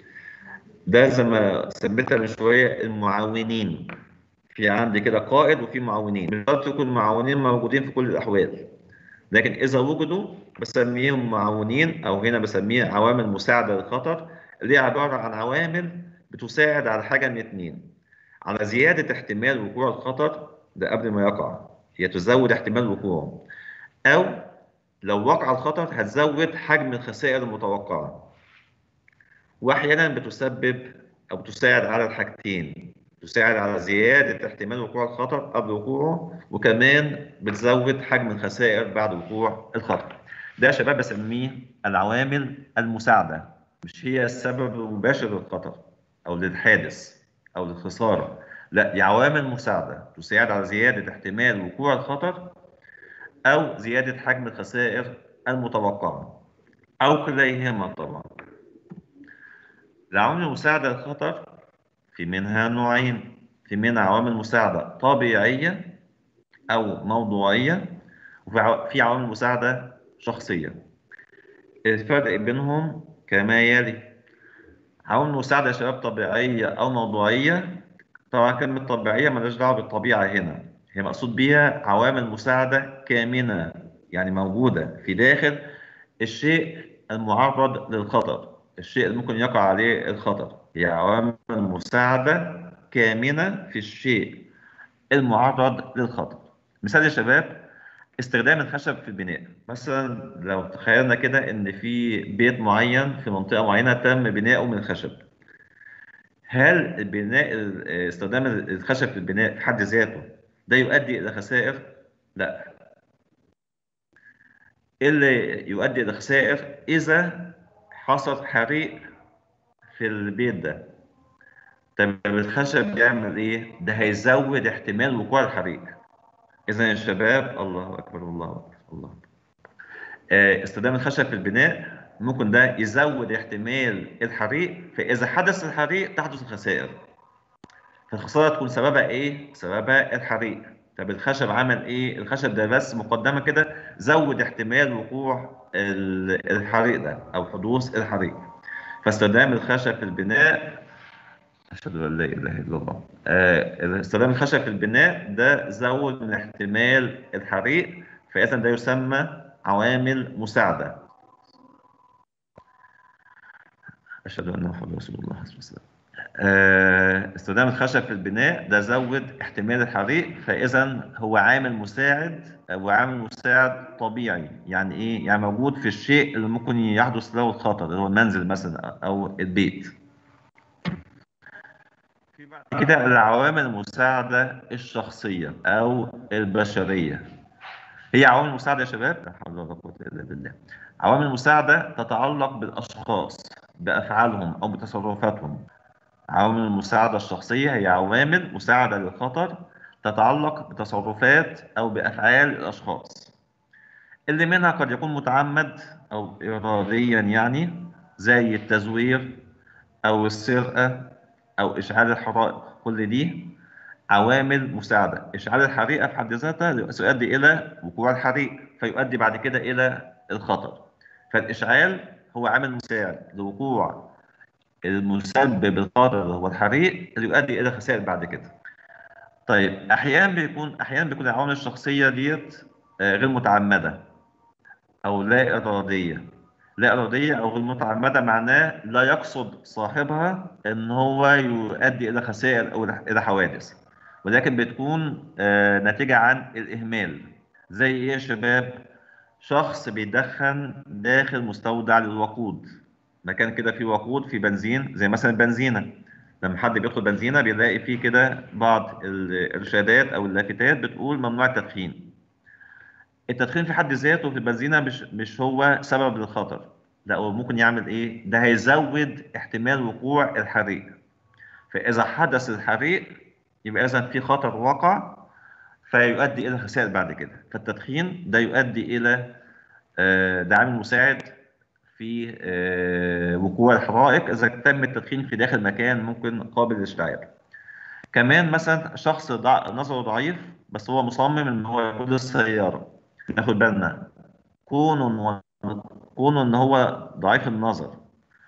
ده زي ما سميتها من شويه المعاونين في عندي كده قائد وفي معاونين مش شرط يكون المعاونين موجودين في كل الاحوال لكن اذا وجدوا بسميهم معاونين او هنا بسميها عوامل مساعده للخطر اللي هي عباره عن عوامل بتساعد على حاجه من اتنين على زياده احتمال وقوع الخطر ده قبل ما يقع هي تزود احتمال وقوعه او لو وقع الخطر هتزود حجم الخسائر المتوقعه واحيانا بتسبب او تساعد على الحاجتين تساعد على زياده احتمال وقوع الخطر قبل وقوعه وكمان بتزود حجم الخسائر بعد وقوع الخطر ده يا شباب بسميه العوامل المساعده مش هي السبب المباشر للخطر او للحادث او للخساره لا دي عوامل مساعده تساعد على زياده احتمال وقوع الخطر او زياده حجم الخسائر المتوقعه او كليهما طبعا العوامل المساعده للخطر في منها نوعين في منها عوامل مساعده طبيعيه او موضوعيه وفي عو- في عوامل مساعده شخصيه الفرق بينهم كما يلي عوامل مساعده يا شباب طبيعيه او موضوعيه طبعا كلمه طبيعيه مالهاش دعوه بالطبيعه هنا هي مقصود بيها عوامل مساعده كامنه يعني موجوده في داخل الشيء المعرض للخطر الشيء اللي ممكن يقع عليه الخطر هي عوامل مساعده كامنه في الشيء المعرض للخطر مثال يا شباب استخدام الخشب في البناء مثلا لو تخيلنا كده ان في بيت معين في منطقه معينه تم بناؤه من الخشب هل البناء استخدام الخشب في البناء في حد ذاته ده يؤدي الى خسائر لا إيه اللي يؤدي الى خسائر اذا حصل حريق في البيت ده طب الخشب بيعمل ايه ده هيزود احتمال وقوع الحريق اذا يا شباب الله اكبر الله اكبر الله أكبر. آه، استخدام الخشب في البناء ممكن ده يزود احتمال الحريق فاذا حدث الحريق تحدث الخسائر فالخساره تكون سببها ايه سببها الحريق طب الخشب عمل ايه الخشب ده بس مقدمه كده زود احتمال وقوع ال- الحريق ده او حدوث الحريق فاستخدام الخشب في البناء أشهد أن لا إله إلا الله. آه، استخدام الخشب في البناء ده زود من احتمال الحريق فإذا ده يسمى عوامل مساعدة. أشهد أن محمد رسول الله صلى الله عليه وسلم. آه، استخدام الخشب في البناء ده زود احتمال الحريق فإذا هو عامل مساعد وعامل مساعد طبيعي يعني إيه؟ يعني موجود في الشيء اللي ممكن يحدث له الخطر اللي هو المنزل مثلا أو البيت. في بعد كده العوامل المساعدة الشخصية أو البشرية هي عوامل مساعدة يا شباب لا حول ولا قوة إلا بالله عوامل مساعدة تتعلق بالأشخاص بأفعالهم أو بتصرفاتهم عوامل المساعدة الشخصية هي عوامل مساعدة للخطر تتعلق بتصرفات أو بأفعال الأشخاص اللي منها قد يكون متعمد أو إراديا يعني زي التزوير أو السرقة او اشعال الحرائق كل دي عوامل مساعده اشعال الحريقه في حد ذاتها سيؤدي الى وقوع الحريق فيؤدي بعد كده الى الخطر فالاشعال هو عامل مساعد لوقوع المسبب الخطر هو الحريق اللي يؤدي الى خسائر بعد كده طيب احيانا بيكون احيانا بيكون العوامل الشخصيه ديت آه، غير متعمده او لا اراديه لا إرادية أو غير متعمدة معناه لا يقصد صاحبها إن هو يؤدي إلى خسائر أو إلى حوادث ولكن بتكون آه، ناتجة عن الإهمال زي إيه يا شباب؟ شخص بيدخن داخل مستودع للوقود مكان كده فيه وقود فيه بنزين زي مثلا البنزينه لما حد بيدخل بنزينه بيلاقي فيه كده بعض الارشادات او اللافتات بتقول ممنوع التدخين التدخين في حد ذاته في البنزينه مش مش هو سبب للخطر لا هو ممكن يعمل ايه ده هيزود احتمال وقوع الحريق فاذا حدث الحريق يبقى اذا في خطر وقع فيؤدي الى خسائر بعد كده فالتدخين ده يؤدي الى آه، ده عامل مساعد في آه، وقوع الحرائق اذا تم التدخين في داخل مكان ممكن قابل للاشتعال كمان مثلا شخص ضع... نظره ضعيف بس هو مصمم ان هو يقود السياره ناخد بالنا كونه كونه ان هو ضعيف النظر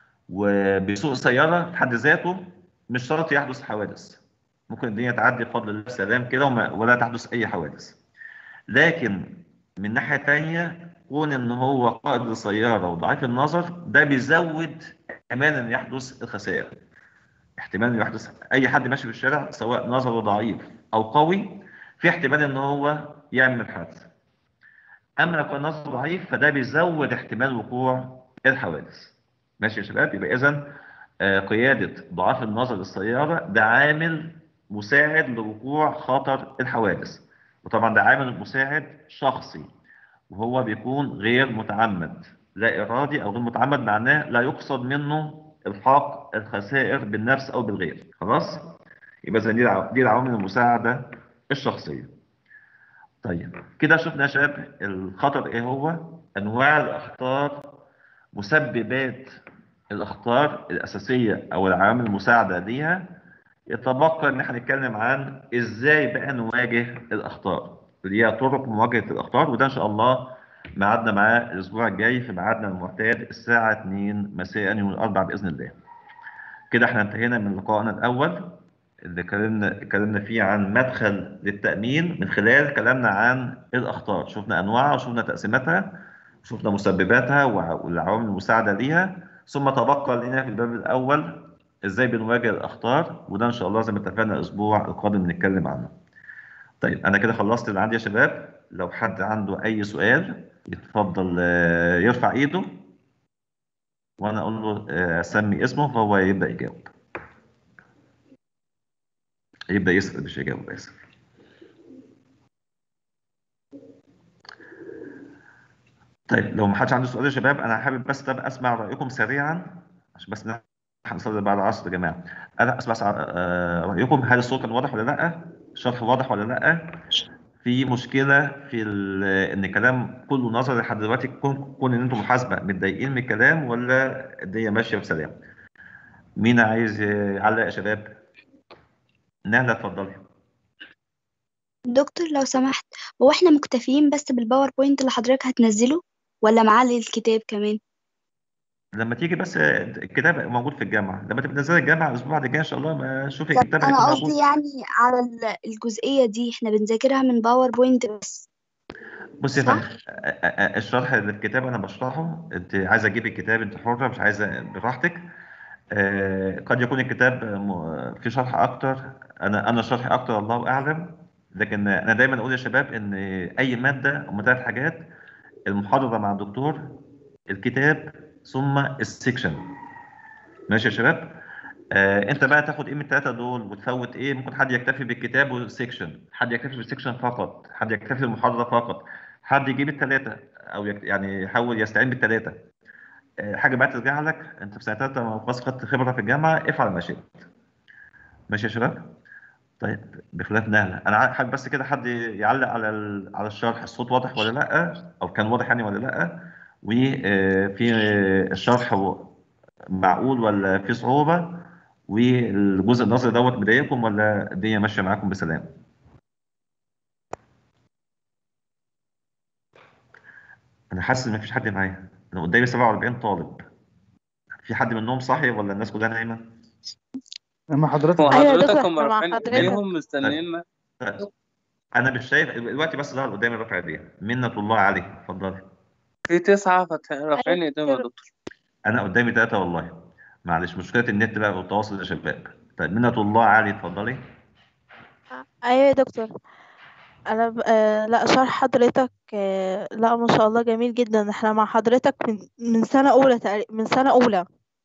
وبيسوق سياره في حد ذاته مش شرط يحدث حوادث ممكن الدنيا تعدي بفضل الله بسلام كده وما- ولا تحدث اي حوادث لكن من ناحيه تانية كون ان هو قائد للسياره وضعيف النظر ده بيزود احتمال ان يحدث الخسائر احتمال ان يحدث اي حد ماشي في الشارع سواء نظره ضعيف او قوي في احتمال ان هو يعمل حادثه اما لو كان نظره ضعيف فده بيزود احتمال وقوع الحوادث ماشي يا شباب يبقى اذا آه، قياده ضعاف النظر للسياره ده عامل مساعد لوقوع خطر الحوادث وطبعا ده عامل مساعد شخصي وهو بيكون غير متعمد لا ارادي او غير متعمد معناه لا يقصد منه الحاق الخسائر بالنفس او بالغير خلاص يبقى زي دي الع- دي العوامل المساعده الشخصيه طيب كده شفنا يا شباب الخطر ايه هو انواع الاخطار مسببات الاخطار الاساسيه او العوامل المساعده ليها يتبقى ان احنا نتكلم عن ازاي بقى نواجه الاخطار اللي هي طرق مواجهه الاخطار وده ان شاء الله ميعادنا معاه الاسبوع الجاي في ميعادنا المعتاد الساعه 2 مساء يوم الاربعاء باذن الله كده احنا انتهينا من لقائنا الاول اللي اتكلمنا اتكلمنا فيه عن مدخل للتامين من خلال كلامنا عن الاخطار شفنا انواعها وشفنا تقسيماتها شفنا مسبباتها وع- والعوامل المساعده ليها ثم تبقى لنا في الباب الاول ازاي بنواجه الاخطار وده ان شاء الله زي ما اتفقنا الاسبوع القادم نتكلم عنه طيب انا كده خلصت اللي عندي يا شباب لو حد عنده اي سؤال يتفضل آه، يرفع ايده وانا اقول له آه، اسمي اسمه فهو يبدا يجاوب يبدا يسال مش يجاوب اسف طيب لو ما حدش عنده سؤال يا شباب انا حابب بس طب اسمع رايكم سريعا عشان بس نلحق نصلي بعد العصر يا جماعه انا اسمع سع- آه، رايكم هل الصوت كان واضح ولا لا الشرح واضح ولا لا في مشكله في ال- ان الكلام كله نظري لحد دلوقتي كون كون ان انتم محاسبه متضايقين من الكلام ولا الدنيا ماشيه بسلام مين عايز يعلق يا شباب نهله اتفضلي دكتور لو سمحت هو احنا مكتفيين بس بالباوربوينت اللي حضرتك هتنزله ولا معاه الكتاب كمان لما تيجي بس الكتاب موجود في الجامعه لما تبقى تنزل الجامعه الاسبوع بعد كده ان شاء الله ما شوفي طب الكتاب انا هيكون قصدي موجود يعني على ال- الجزئية دي احنا بنذاكرها من باوربوينت بس بصي يا صح؟ فندم أ- أ- الشرح للكتاب انا بشرحه انت عايزه تجيبي الكتاب انت حره مش عايزه براحتك آه، قد يكون الكتاب م- فيه شرح اكتر انا انا شرحي اكتر الله اعلم لكن انا دايما اقول يا شباب ان اي ماده هم ثلاث حاجات المحاضره مع الدكتور الكتاب ثم السكشن ماشي يا شباب آه، انت بقى تاخد ايه من الثلاثه دول وتفوت ايه ممكن حد يكتفي بالكتاب والسكشن حد يكتفي بالسكشن فقط حد يكتفي بالمحاضره فقط حد يجيب الثلاثه او يك... يعني يحاول يستعين بالثلاثه آه، حاجه بقى ترجع لك انت في سنه ثالثه لما خلاص خدت خبره في الجامعه افعل ما شئت ماشي يا شباب طيب بخلاف نهله انا عا- حابب بس كده حد يعلق على ال... على الشرح الصوت واضح ولا لا او كان واضح يعني ولا لا وفي الشرح هو معقول ولا في صعوبه والجزء النظري دوت مضايقكم ولا الدنيا ماشيه معاكم بسلام انا حاسس ان مفيش حد معايا انا قدامي 47 طالب في حد منهم صاحي ولا الناس كلها نايمه لما حضرتك أيوة يا وحضرتك دكتور، هم مع رافعين حضرتك. ايديهم مستنيين انا مش شايف دلوقتي بس ظهر قدامي رفع ايديها منة الله عليك اتفضلي في تسعة فت- رافعين ايديهم يا دكتور انا قدامي ثلاثه والله معلش مشكله النت بقى والتواصل يا شباب طيب منة الله علي اتفضلي ايوه يا دكتور انا ب... آه لا شرح حضرتك آه لا ما شاء الله جميل جدا احنا مع حضرتك من من سنة اولى تقريبا من سنة اولى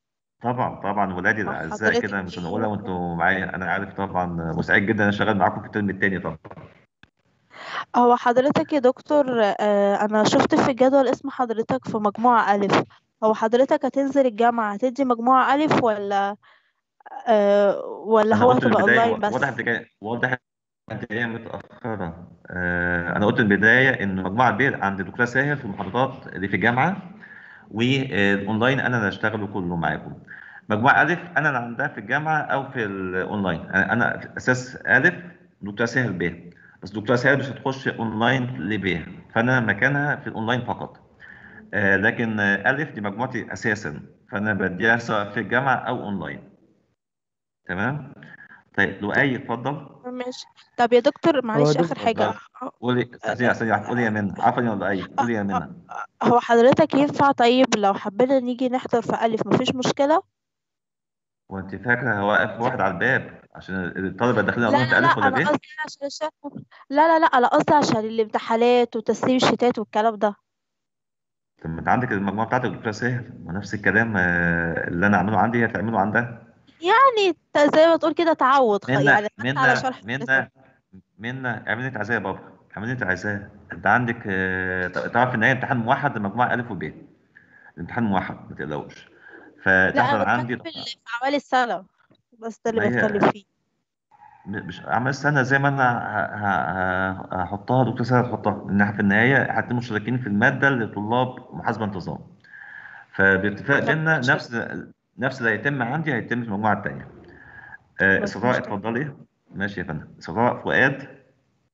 طبعا طبعا ولادي الاعزاء حضرتك كده مش إيه؟ هنقولها وانتوا معايا انا عارف طبعا وسعيد جدا انا شغال معاكم في الترم التاني طبعا هو حضرتك يا دكتور آه، انا شفت في الجدول اسم حضرتك في مجموعة ألف هو حضرتك هتنزل الجامعة هتدي مجموعة ألف ولا آه، ولا انا هو قلت هتبقى البدايه اونلاين بس واضح انت جاي واضح انت جايه متاخره آه انا قلت البدايه ان مجموعه بير عند الدكتوره ساهر في المحاضرات اللي في الجامعه والاونلاين انا اللي هشتغله كله معاكم مجموعه الف انا اللي عندها في الجامعه او في الاونلاين انا أنا في اساس الف دكتوره ساهر ب بس دكتوره ساهر مش هتخش اونلاين لب فانا مكانها في الاونلاين فقط آه لكن آه، الف دي مجموعتي اساسا فانا بديها سواء في الجامعه او اونلاين تمام طيب لؤي اتفضل ماشي طب يا دكتور معلش دكتور آخر حاجة اتفضل قولي ثانية ثانية واحدة. قولي يا منى عفوا يا لؤي قولي يا منى هو حضرتك ينفع طيب لو حبينا نيجي نحضر في ألف مفيش مشكلة؟ وانت فاكرة هو واقف واحد على الباب عشان الطلبة داخلين لا اقول لا انت لا الف ولا أنا ب قصدي عشان عشان لا لا لا أنا قصدي عشان الامتحانات وتسليم الشتات والكلام ده طب ما انت عندك المجموعة بتاعتك دكتورة ساهر ونفس الكلام آه، اللي انا اعمله عندي هي تعمله عندها يعني ت- زي ما تقول كده تعود خ- منى يعني حتى على منى شرح منى منى اعملي انت عايزاه يا بابا اعملي انت عايزاه انت عندك آه، تعرف ان هي امتحان موحد لمجموعة الف وب الامتحان موحد ما تقلقوش لا فتحضر أنا عندي بتكلم في ال- في أعمال السنة بس ده اللي ما هي- بتكلم فيه مش اعمال السنه زي ما انا ه- ه- ه- هحطها دكتور ساره هتحطها لان احنا في النهايه هنكون مشتركين في الماده لطلاب محاسبه انتظام فباتفاق طب بينا ماشي. نفس نفس اللي هيتم عندي هيتم في المجموعه الثانيه آه بس اسراء مش- اتفضلي ماشي يا فندم اسراء فؤاد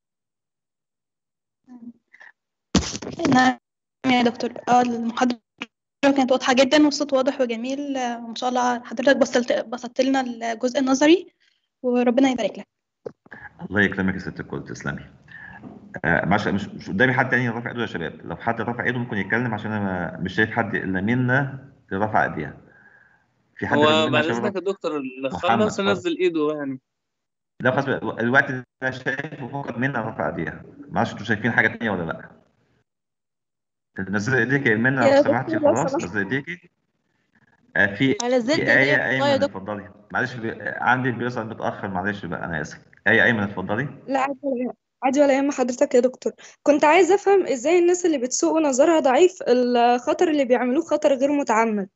نعم يا دكتور اه المحاضرة كانت واضحة جدا والصوت واضح وجميل آه، وإن شاء الله حضرتك بسطت بسطت لنا الجزء النظري وربنا يبارك لك الله يكرمك يا ست الكل تسلمي آه معلش مش مش قدامي حد تاني رافع ايده يا شباب لو حد رافع ايده ممكن يتكلم عشان انا مش شايف حد الا منا اللي رفع ايديها في حد غير هو منا بعد يا شباب اذنك يا دكتور اللي محمد، خلص اتفضل. ينزل ايده يعني لا خلاص بقى، الوقت اللي انا شايفه فقط منا رفع ايديها معرفش انتوا شايفين حاجه تانيه ولا لا نزل ايديك يا منى يا لو دكتور سمحتي لو خلاص سمحت. نزل ايديكي آه في هنزلت في ايديا آية والله يا أيمن دكتور اتفضلي معلش بي- عندي بيظهر متأخر معلش بقى أنا آسف آية أيمن اتفضلي لا عادي ولا عادي ولا يهم حضرتك يا دكتور كنت عايزة أفهم إزاي الناس اللي بتسوق ونظرها ضعيف الخطر اللي بيعملوه خطر غير متعمد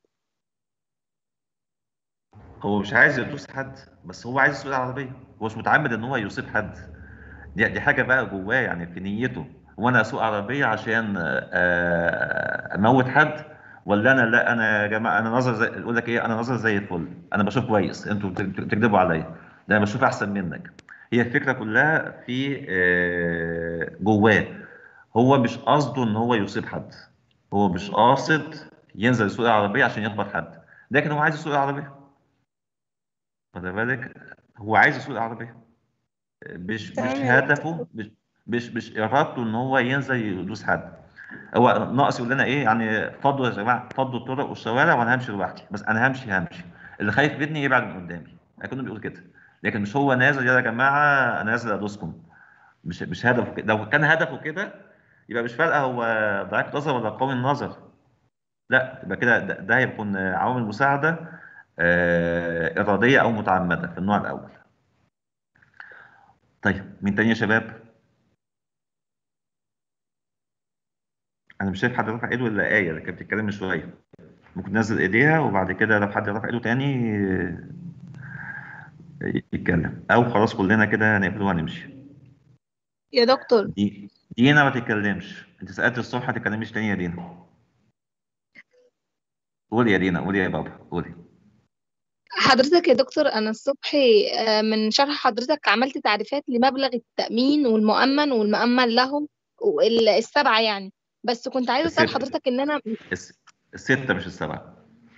هو مش عايز يدوس حد بس هو عايز يسوق العربية هو مش متعمد إن هو يصيب حد دي دي حاجة بقى جواه يعني في نيته هو أنا أسوق عربية عشان آه، أموت حد ولا أنا لا أنا يا جماعة أنا نظر زي يقول لك إيه أنا نظر زي الفل أنا بشوف كويس أنتوا بت- بتكذبوا عليا ده أنا بشوف أحسن منك هي الفكرة كلها في آه، جواه هو مش قصده ان هو يصيب حد هو مش قاصد ينزل يسوق العربية عشان يخبط حد لكن هو عايز يسوق العربية خد بالك هو عايز يسوق العربية مش مش تمام يا هدفه مش مش مش ارادته ان هو ينزل يدوس حد هو ناقص يقول لنا ايه يعني فضوا يا جماعه فضوا الطرق والشوارع وانا همشي لوحدي بس انا همشي همشي اللي خايف مني يبعد من قدامي اكنه بيقول كده لكن مش هو نازل يا جماعه انا نازل ادوسكم مش مش هدفه كده لو كان هدفه كده يبقى مش فارقه هو ضعيف نظر ولا قوي النظر لا يبقى كده ده, ده هيكون عوامل مساعده آه، اراديه او متعمده في النوع الاول طيب مين تاني يا شباب انا مش شايف حد رافع ايده الا ايه اللي كانت بتتكلم من شويه ممكن تنزل ايديها وبعد كده لو حد رافع ايده تاني آه، يتكلم او خلاص كلنا كده هنقفل وهنمشي يا دكتور دي دينا ما تتكلمش انت سالت الصبح ما تتكلميش تاني يا دينا قولي يا دينا قولي يا بابا قولي حضرتك يا دكتور أنا الصبح آه، من شرح حضرتك عملت تعريفات لمبلغ التأمين والمؤمن والمؤمن له وال- السبعة يعني بس كنت عايزة أسأل الستة. حضرتك إن أنا الس- الستة مش السبعة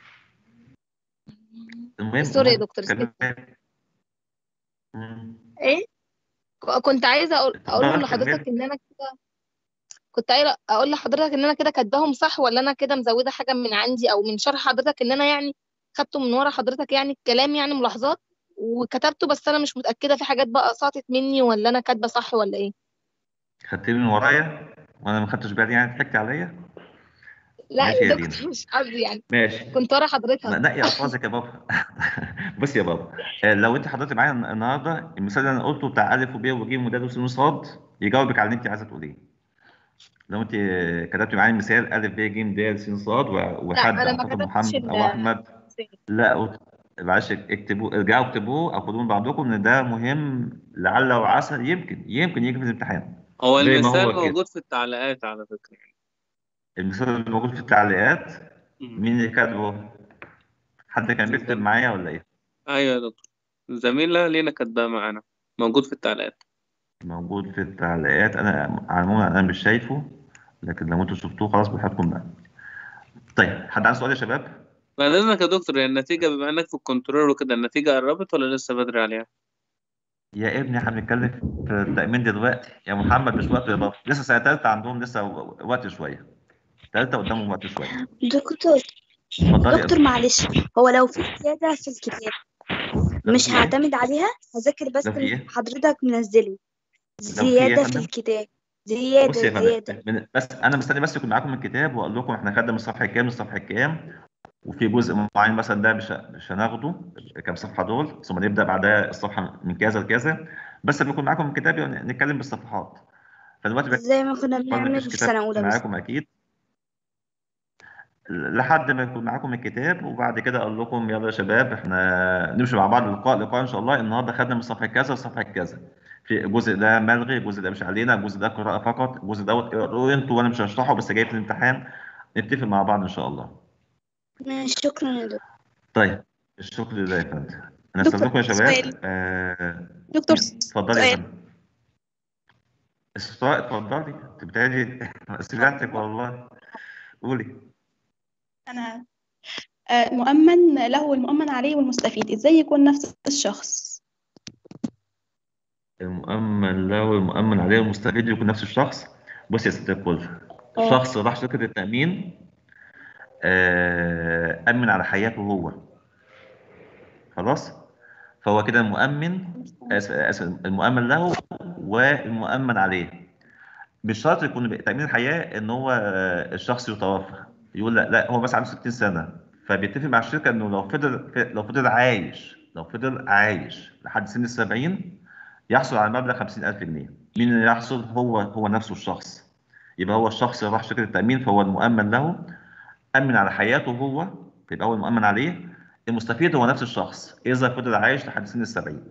المهم سوري يا المهم دكتور، كملي. مم. إيه ك- كنت عايزة أقول أقول اتفضلي، لحضرتك كملي. إن أنا كده كنت عايزة أقول لحضرتك إن أنا كده كاتباهم صح ولا أنا كده مزودة حاجة من عندي أو من شرح حضرتك إن أنا يعني خدته من ورا حضرتك يعني الكلام يعني ملاحظات وكتبته بس أنا مش متأكدة في حاجات بقى سقطت مني ولا أنا كاتبة صح ولا إيه خدتي من ورايا وانا ما خدتش بالي يعني ضحكتي عليا لا ماشي يا يا دكتور دينا مش قصدي يعني ماشي كنت ورا حضرتك نقي الفاظك يا بابا بص يا بابا آه، لو انت حضرتك معايا الن- النهارده المثال اللي انا قلته بتاع الف وب وج ودال وس وصاد يجاوبك على اللي انت عايزه تقوليه لو انت آه، كتبت معايا المثال الف ب ج د س صاد و- لا وحد انا ما اعتقد كتبتش محمد او ال احمد لا قلت- معلش اكتبوا ارجعوا اكتبوه او خدوه من بعضكم ان ده مهم لعل وعسى يمكن يمكن يجي في الامتحان هو زي ما المثال هو كده موجود في التعليقات على فكرة المثال اللي موجود في التعليقات مم. مين اللي كاتبه؟ حد كان بيكتب زم... معايا ولا ايه؟ أيوة يا دكتور زميلة لينا كاتباه معانا موجود في التعليقات موجود في التعليقات انا عموما انا مش شايفه لكن لو انتوا شفتوه خلاص براحتكم بقى طيب حد عنده سؤال يا شباب بعد إذنك يا دكتور يعني النتيجة بما إنك في الكنترول وكده النتيجة قربت ولا لسه بدري عليها؟ يا ابني احنا بنتكلم في التأمين دلوقتي يا محمد مش وقت يا بابا لسه سنة تالتة عندهم لسه و- وقت شوية تالتة قدامهم وقت شوية دكتور اتفضلي يا دكتور دكتور معلش هو لو في زيادة في الكتاب لو مش في ايه؟ هعتمد عليها هذاكر بس لو في اللي ايه؟ حضرتك منزله لو في ايه يا زيادة في فندم؟ الكتاب بص زيادة يا فندم زيادة من بس انا مستني بس يكون معاكم الكتاب واقول لكم احنا خدنا من الصفحه كام للصفحه كام وفي جزء معين مثلا ده مش مش هناخده كام صفحه دول ثم نبدا بعدها الصفحه من كذا لكذا بس لما يكون معاكم الكتاب يعني نتكلم بالصفحات فدلوقتي زي ما كنا بقول بنعمل مفيش في كتاب سنة أولى بس معاكم اكيد لحد ما يكون معاكم الكتاب وبعد كده اقول لكم يلا يا شباب احنا نمشي مع بعض لقاء لقاء ان شاء الله النهارده خدنا من صفحه كذا لصفحه كذا في الجزء ده ملغي الجزء ده مش علينا الجزء ده قراءه فقط الجزء دوت اقروا انتوا وانا مش هشرحه بس جاي في الامتحان نتفق مع بعض ان شاء الله ماشي شكرا يا دكتور طيب الشكر لله يا فندم انا دكتور استاذنكم يا شباب سؤال آه، دكتور اتفضلي يا سؤال فندم السؤال اتفضلي انت بتهيألي سمعتك والله قولي أنا آه، المؤمن له والمؤمن عليه والمستفيد إزاي يكون نفس الشخص المؤمن له والمؤمن عليه المستفيد يكون نفس الشخص بص يا ست الكل اه شخص راح شركة التأمين آه، أمن على حياته هو خلاص فهو كده المؤمن آسف آسف المؤمن له والمؤمن عليه مش شرط يكون تأمين الحياة إن هو آه، الشخص يتوفى يقول لا لا هو بس عنده 60 سنة فبيتفق مع الشركة إنه لو فضل لو فضل عايش لو فضل عايش لحد سن السبعين يحصل على مبلغ 50000 جنيه مين اللي يحصل هو هو نفسه الشخص يبقى هو الشخص اللي راح شركة التأمين فهو المؤمن له أمن على حياته هو يبقى هو المؤمن عليه المستفيد هو نفس الشخص إذا فضل عايش لحد سن السبعين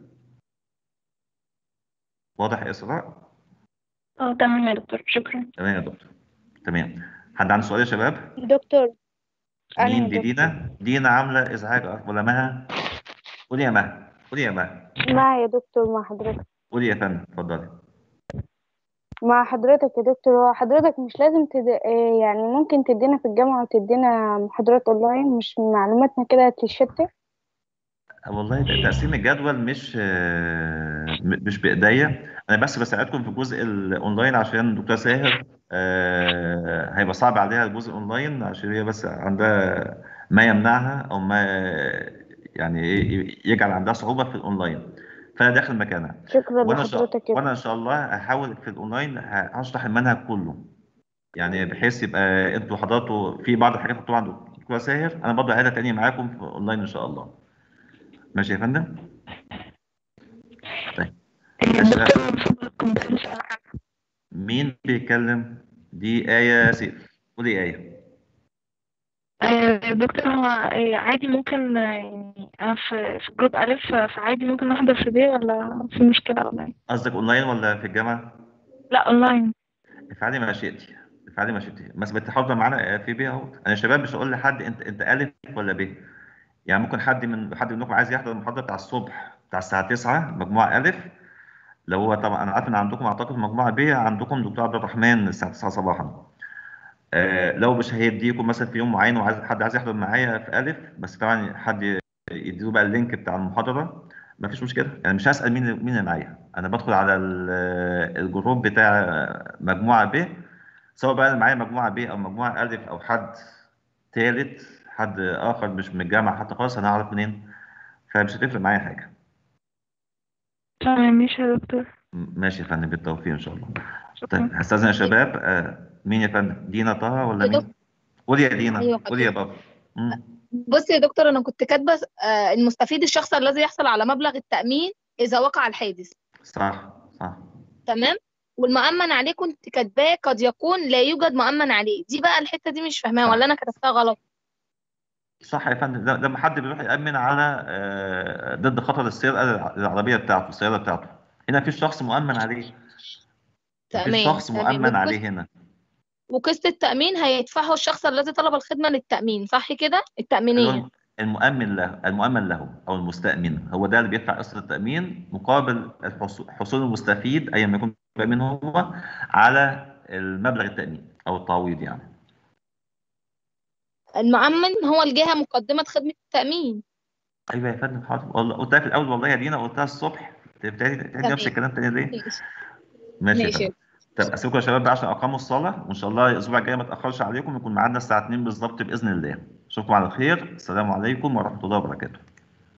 واضح يا إسراء؟ اه تمام يا دكتور شكرا تمام يا دكتور تمام حد عنده سؤال يا شباب؟ دكتور أنا مين يا دي دكتور دينا؟ دينا عاملة إزعاج ولا مها؟ قولي يا مها قولي يا مها معي يا دكتور مع حضرتك قولي يا فندم اتفضلي مع حضرتك يا دكتور هو حضرتك مش لازم تد... آه، يعني ممكن تدينا في الجامعة وتدينا محاضرات أونلاين مش معلوماتنا كده تتشتت والله ت- تقسيم الجدول مش آه، م- مش بايديا انا بس بساعدكم في الجزء الاونلاين عشان الدكتوره ساهر آه، هيبقى صعب عليها الجزء الاونلاين عشان هي بس عندها ما يمنعها او ما يعني إيه يجعل عندها صعوبه في الاونلاين فانا داخل مكانها شكرا وانا إن شاء لحضرتك يا وانا ان شاء الله هحاول في الاونلاين ه- هشرح المنهج كله يعني بحيث يبقى انتوا حضرتوا في بعض الحاجات طبعا الدكتوره ساهر انا برضه هعيدها تاني معاكم في اونلاين ان شاء الله ماشي يا فندم طيب أشغل. مين بيتكلم دي آية سيف قولي آية آه، دكتور هو آه، عادي ممكن آه، يعني أنا في في جروب ألف آه، فعادي ممكن أحضر في بيه ولا في مشكلة ولا إيه؟ قصدك اونلاين ولا في الجامعة لا أونلاين افعلي ما شئتي افعلي ما شئتي بس بتحضر معانا في بيه اهو انا يا شباب مش هقول لحد انت انت الف ولا ب يعني ممكن حد من حد منكم عايز يحضر المحاضرة بتاع الصبح بتاع الساعة 9 مجموعة الف لو هو طبعا انا عارف ان عندكم اعتقد مجموعة ب عندكم دكتور عبد الرحمن الساعة 9 صباحا آه، لو مش هيديكم مثلا في يوم معين وعايز حد عايز يحضر معايا في ألف بس طبعا حد يديله بقى اللينك بتاع المحاضرة مفيش مشكلة يعني مش هسأل مين مين اللي معايا أنا بدخل على ال- الجروب بتاع مجموعة ب سواء بقى اللي معايا مجموعة ب أو مجموعة ألف أو حد تالت حد آخر مش من الجامعة حتى خالص أنا هعرف منين فمش هتفرق معايا حاجة تمام ماشي يا دكتور م- ماشي يا فندم بالتوفيق إن شاء الله شكرا طيب هستأذن يا شباب آه، مين يا فندم دينا طه ولا يا مين؟ دكتور قولي يا دينا أيوة قولي يا بابا مم. بص يا دكتور انا كنت كاتبه آه، المستفيد الشخص الذي يحصل على مبلغ التأمين اذا وقع الحادث صح صح تمام والمؤمن عليه كنت كاتباه قد يكون لا يوجد مؤمن عليه دي بقى الحتة دي مش فاهماها ولا انا كتبتها غلط صح يا فندم ده لما حد بيروح يأمن على آه، ضد خطر السرقة العربية بتاعته السيارة بتاعته هنا في شخص مؤمن عليه في تمام شخص تمام مؤمن عليه وقسط هنا وقسط التأمين هيدفعه الشخص الذي طلب الخدمة للتأمين صح كده اللي هو التأمينية المؤمن له المؤمن له او المستأمن هو ده اللي بيدفع قسط التأمين مقابل الحصول حصول المستفيد ايا ما يكون مين هو على المبلغ التأمين او التعويض يعني المؤمن هو الجهة مقدمة خدمة التأمين ايوه يا فندم حاضر والله قلتها في الاول والله يا دينا قلتها الصبح تبتدي تعيد نفس تمام الكلام تاني ليه؟ ماشي ماشي يا ماشي فندم طب اسيبكم يا شباب بقى عشان اقاموا الصلاه وان شاء الله الاسبوع الجاي ما اتاخرش عليكم يكون ميعادنا الساعه 2 بالظبط باذن الله اشوفكم على خير السلام عليكم ورحمه الله وبركاته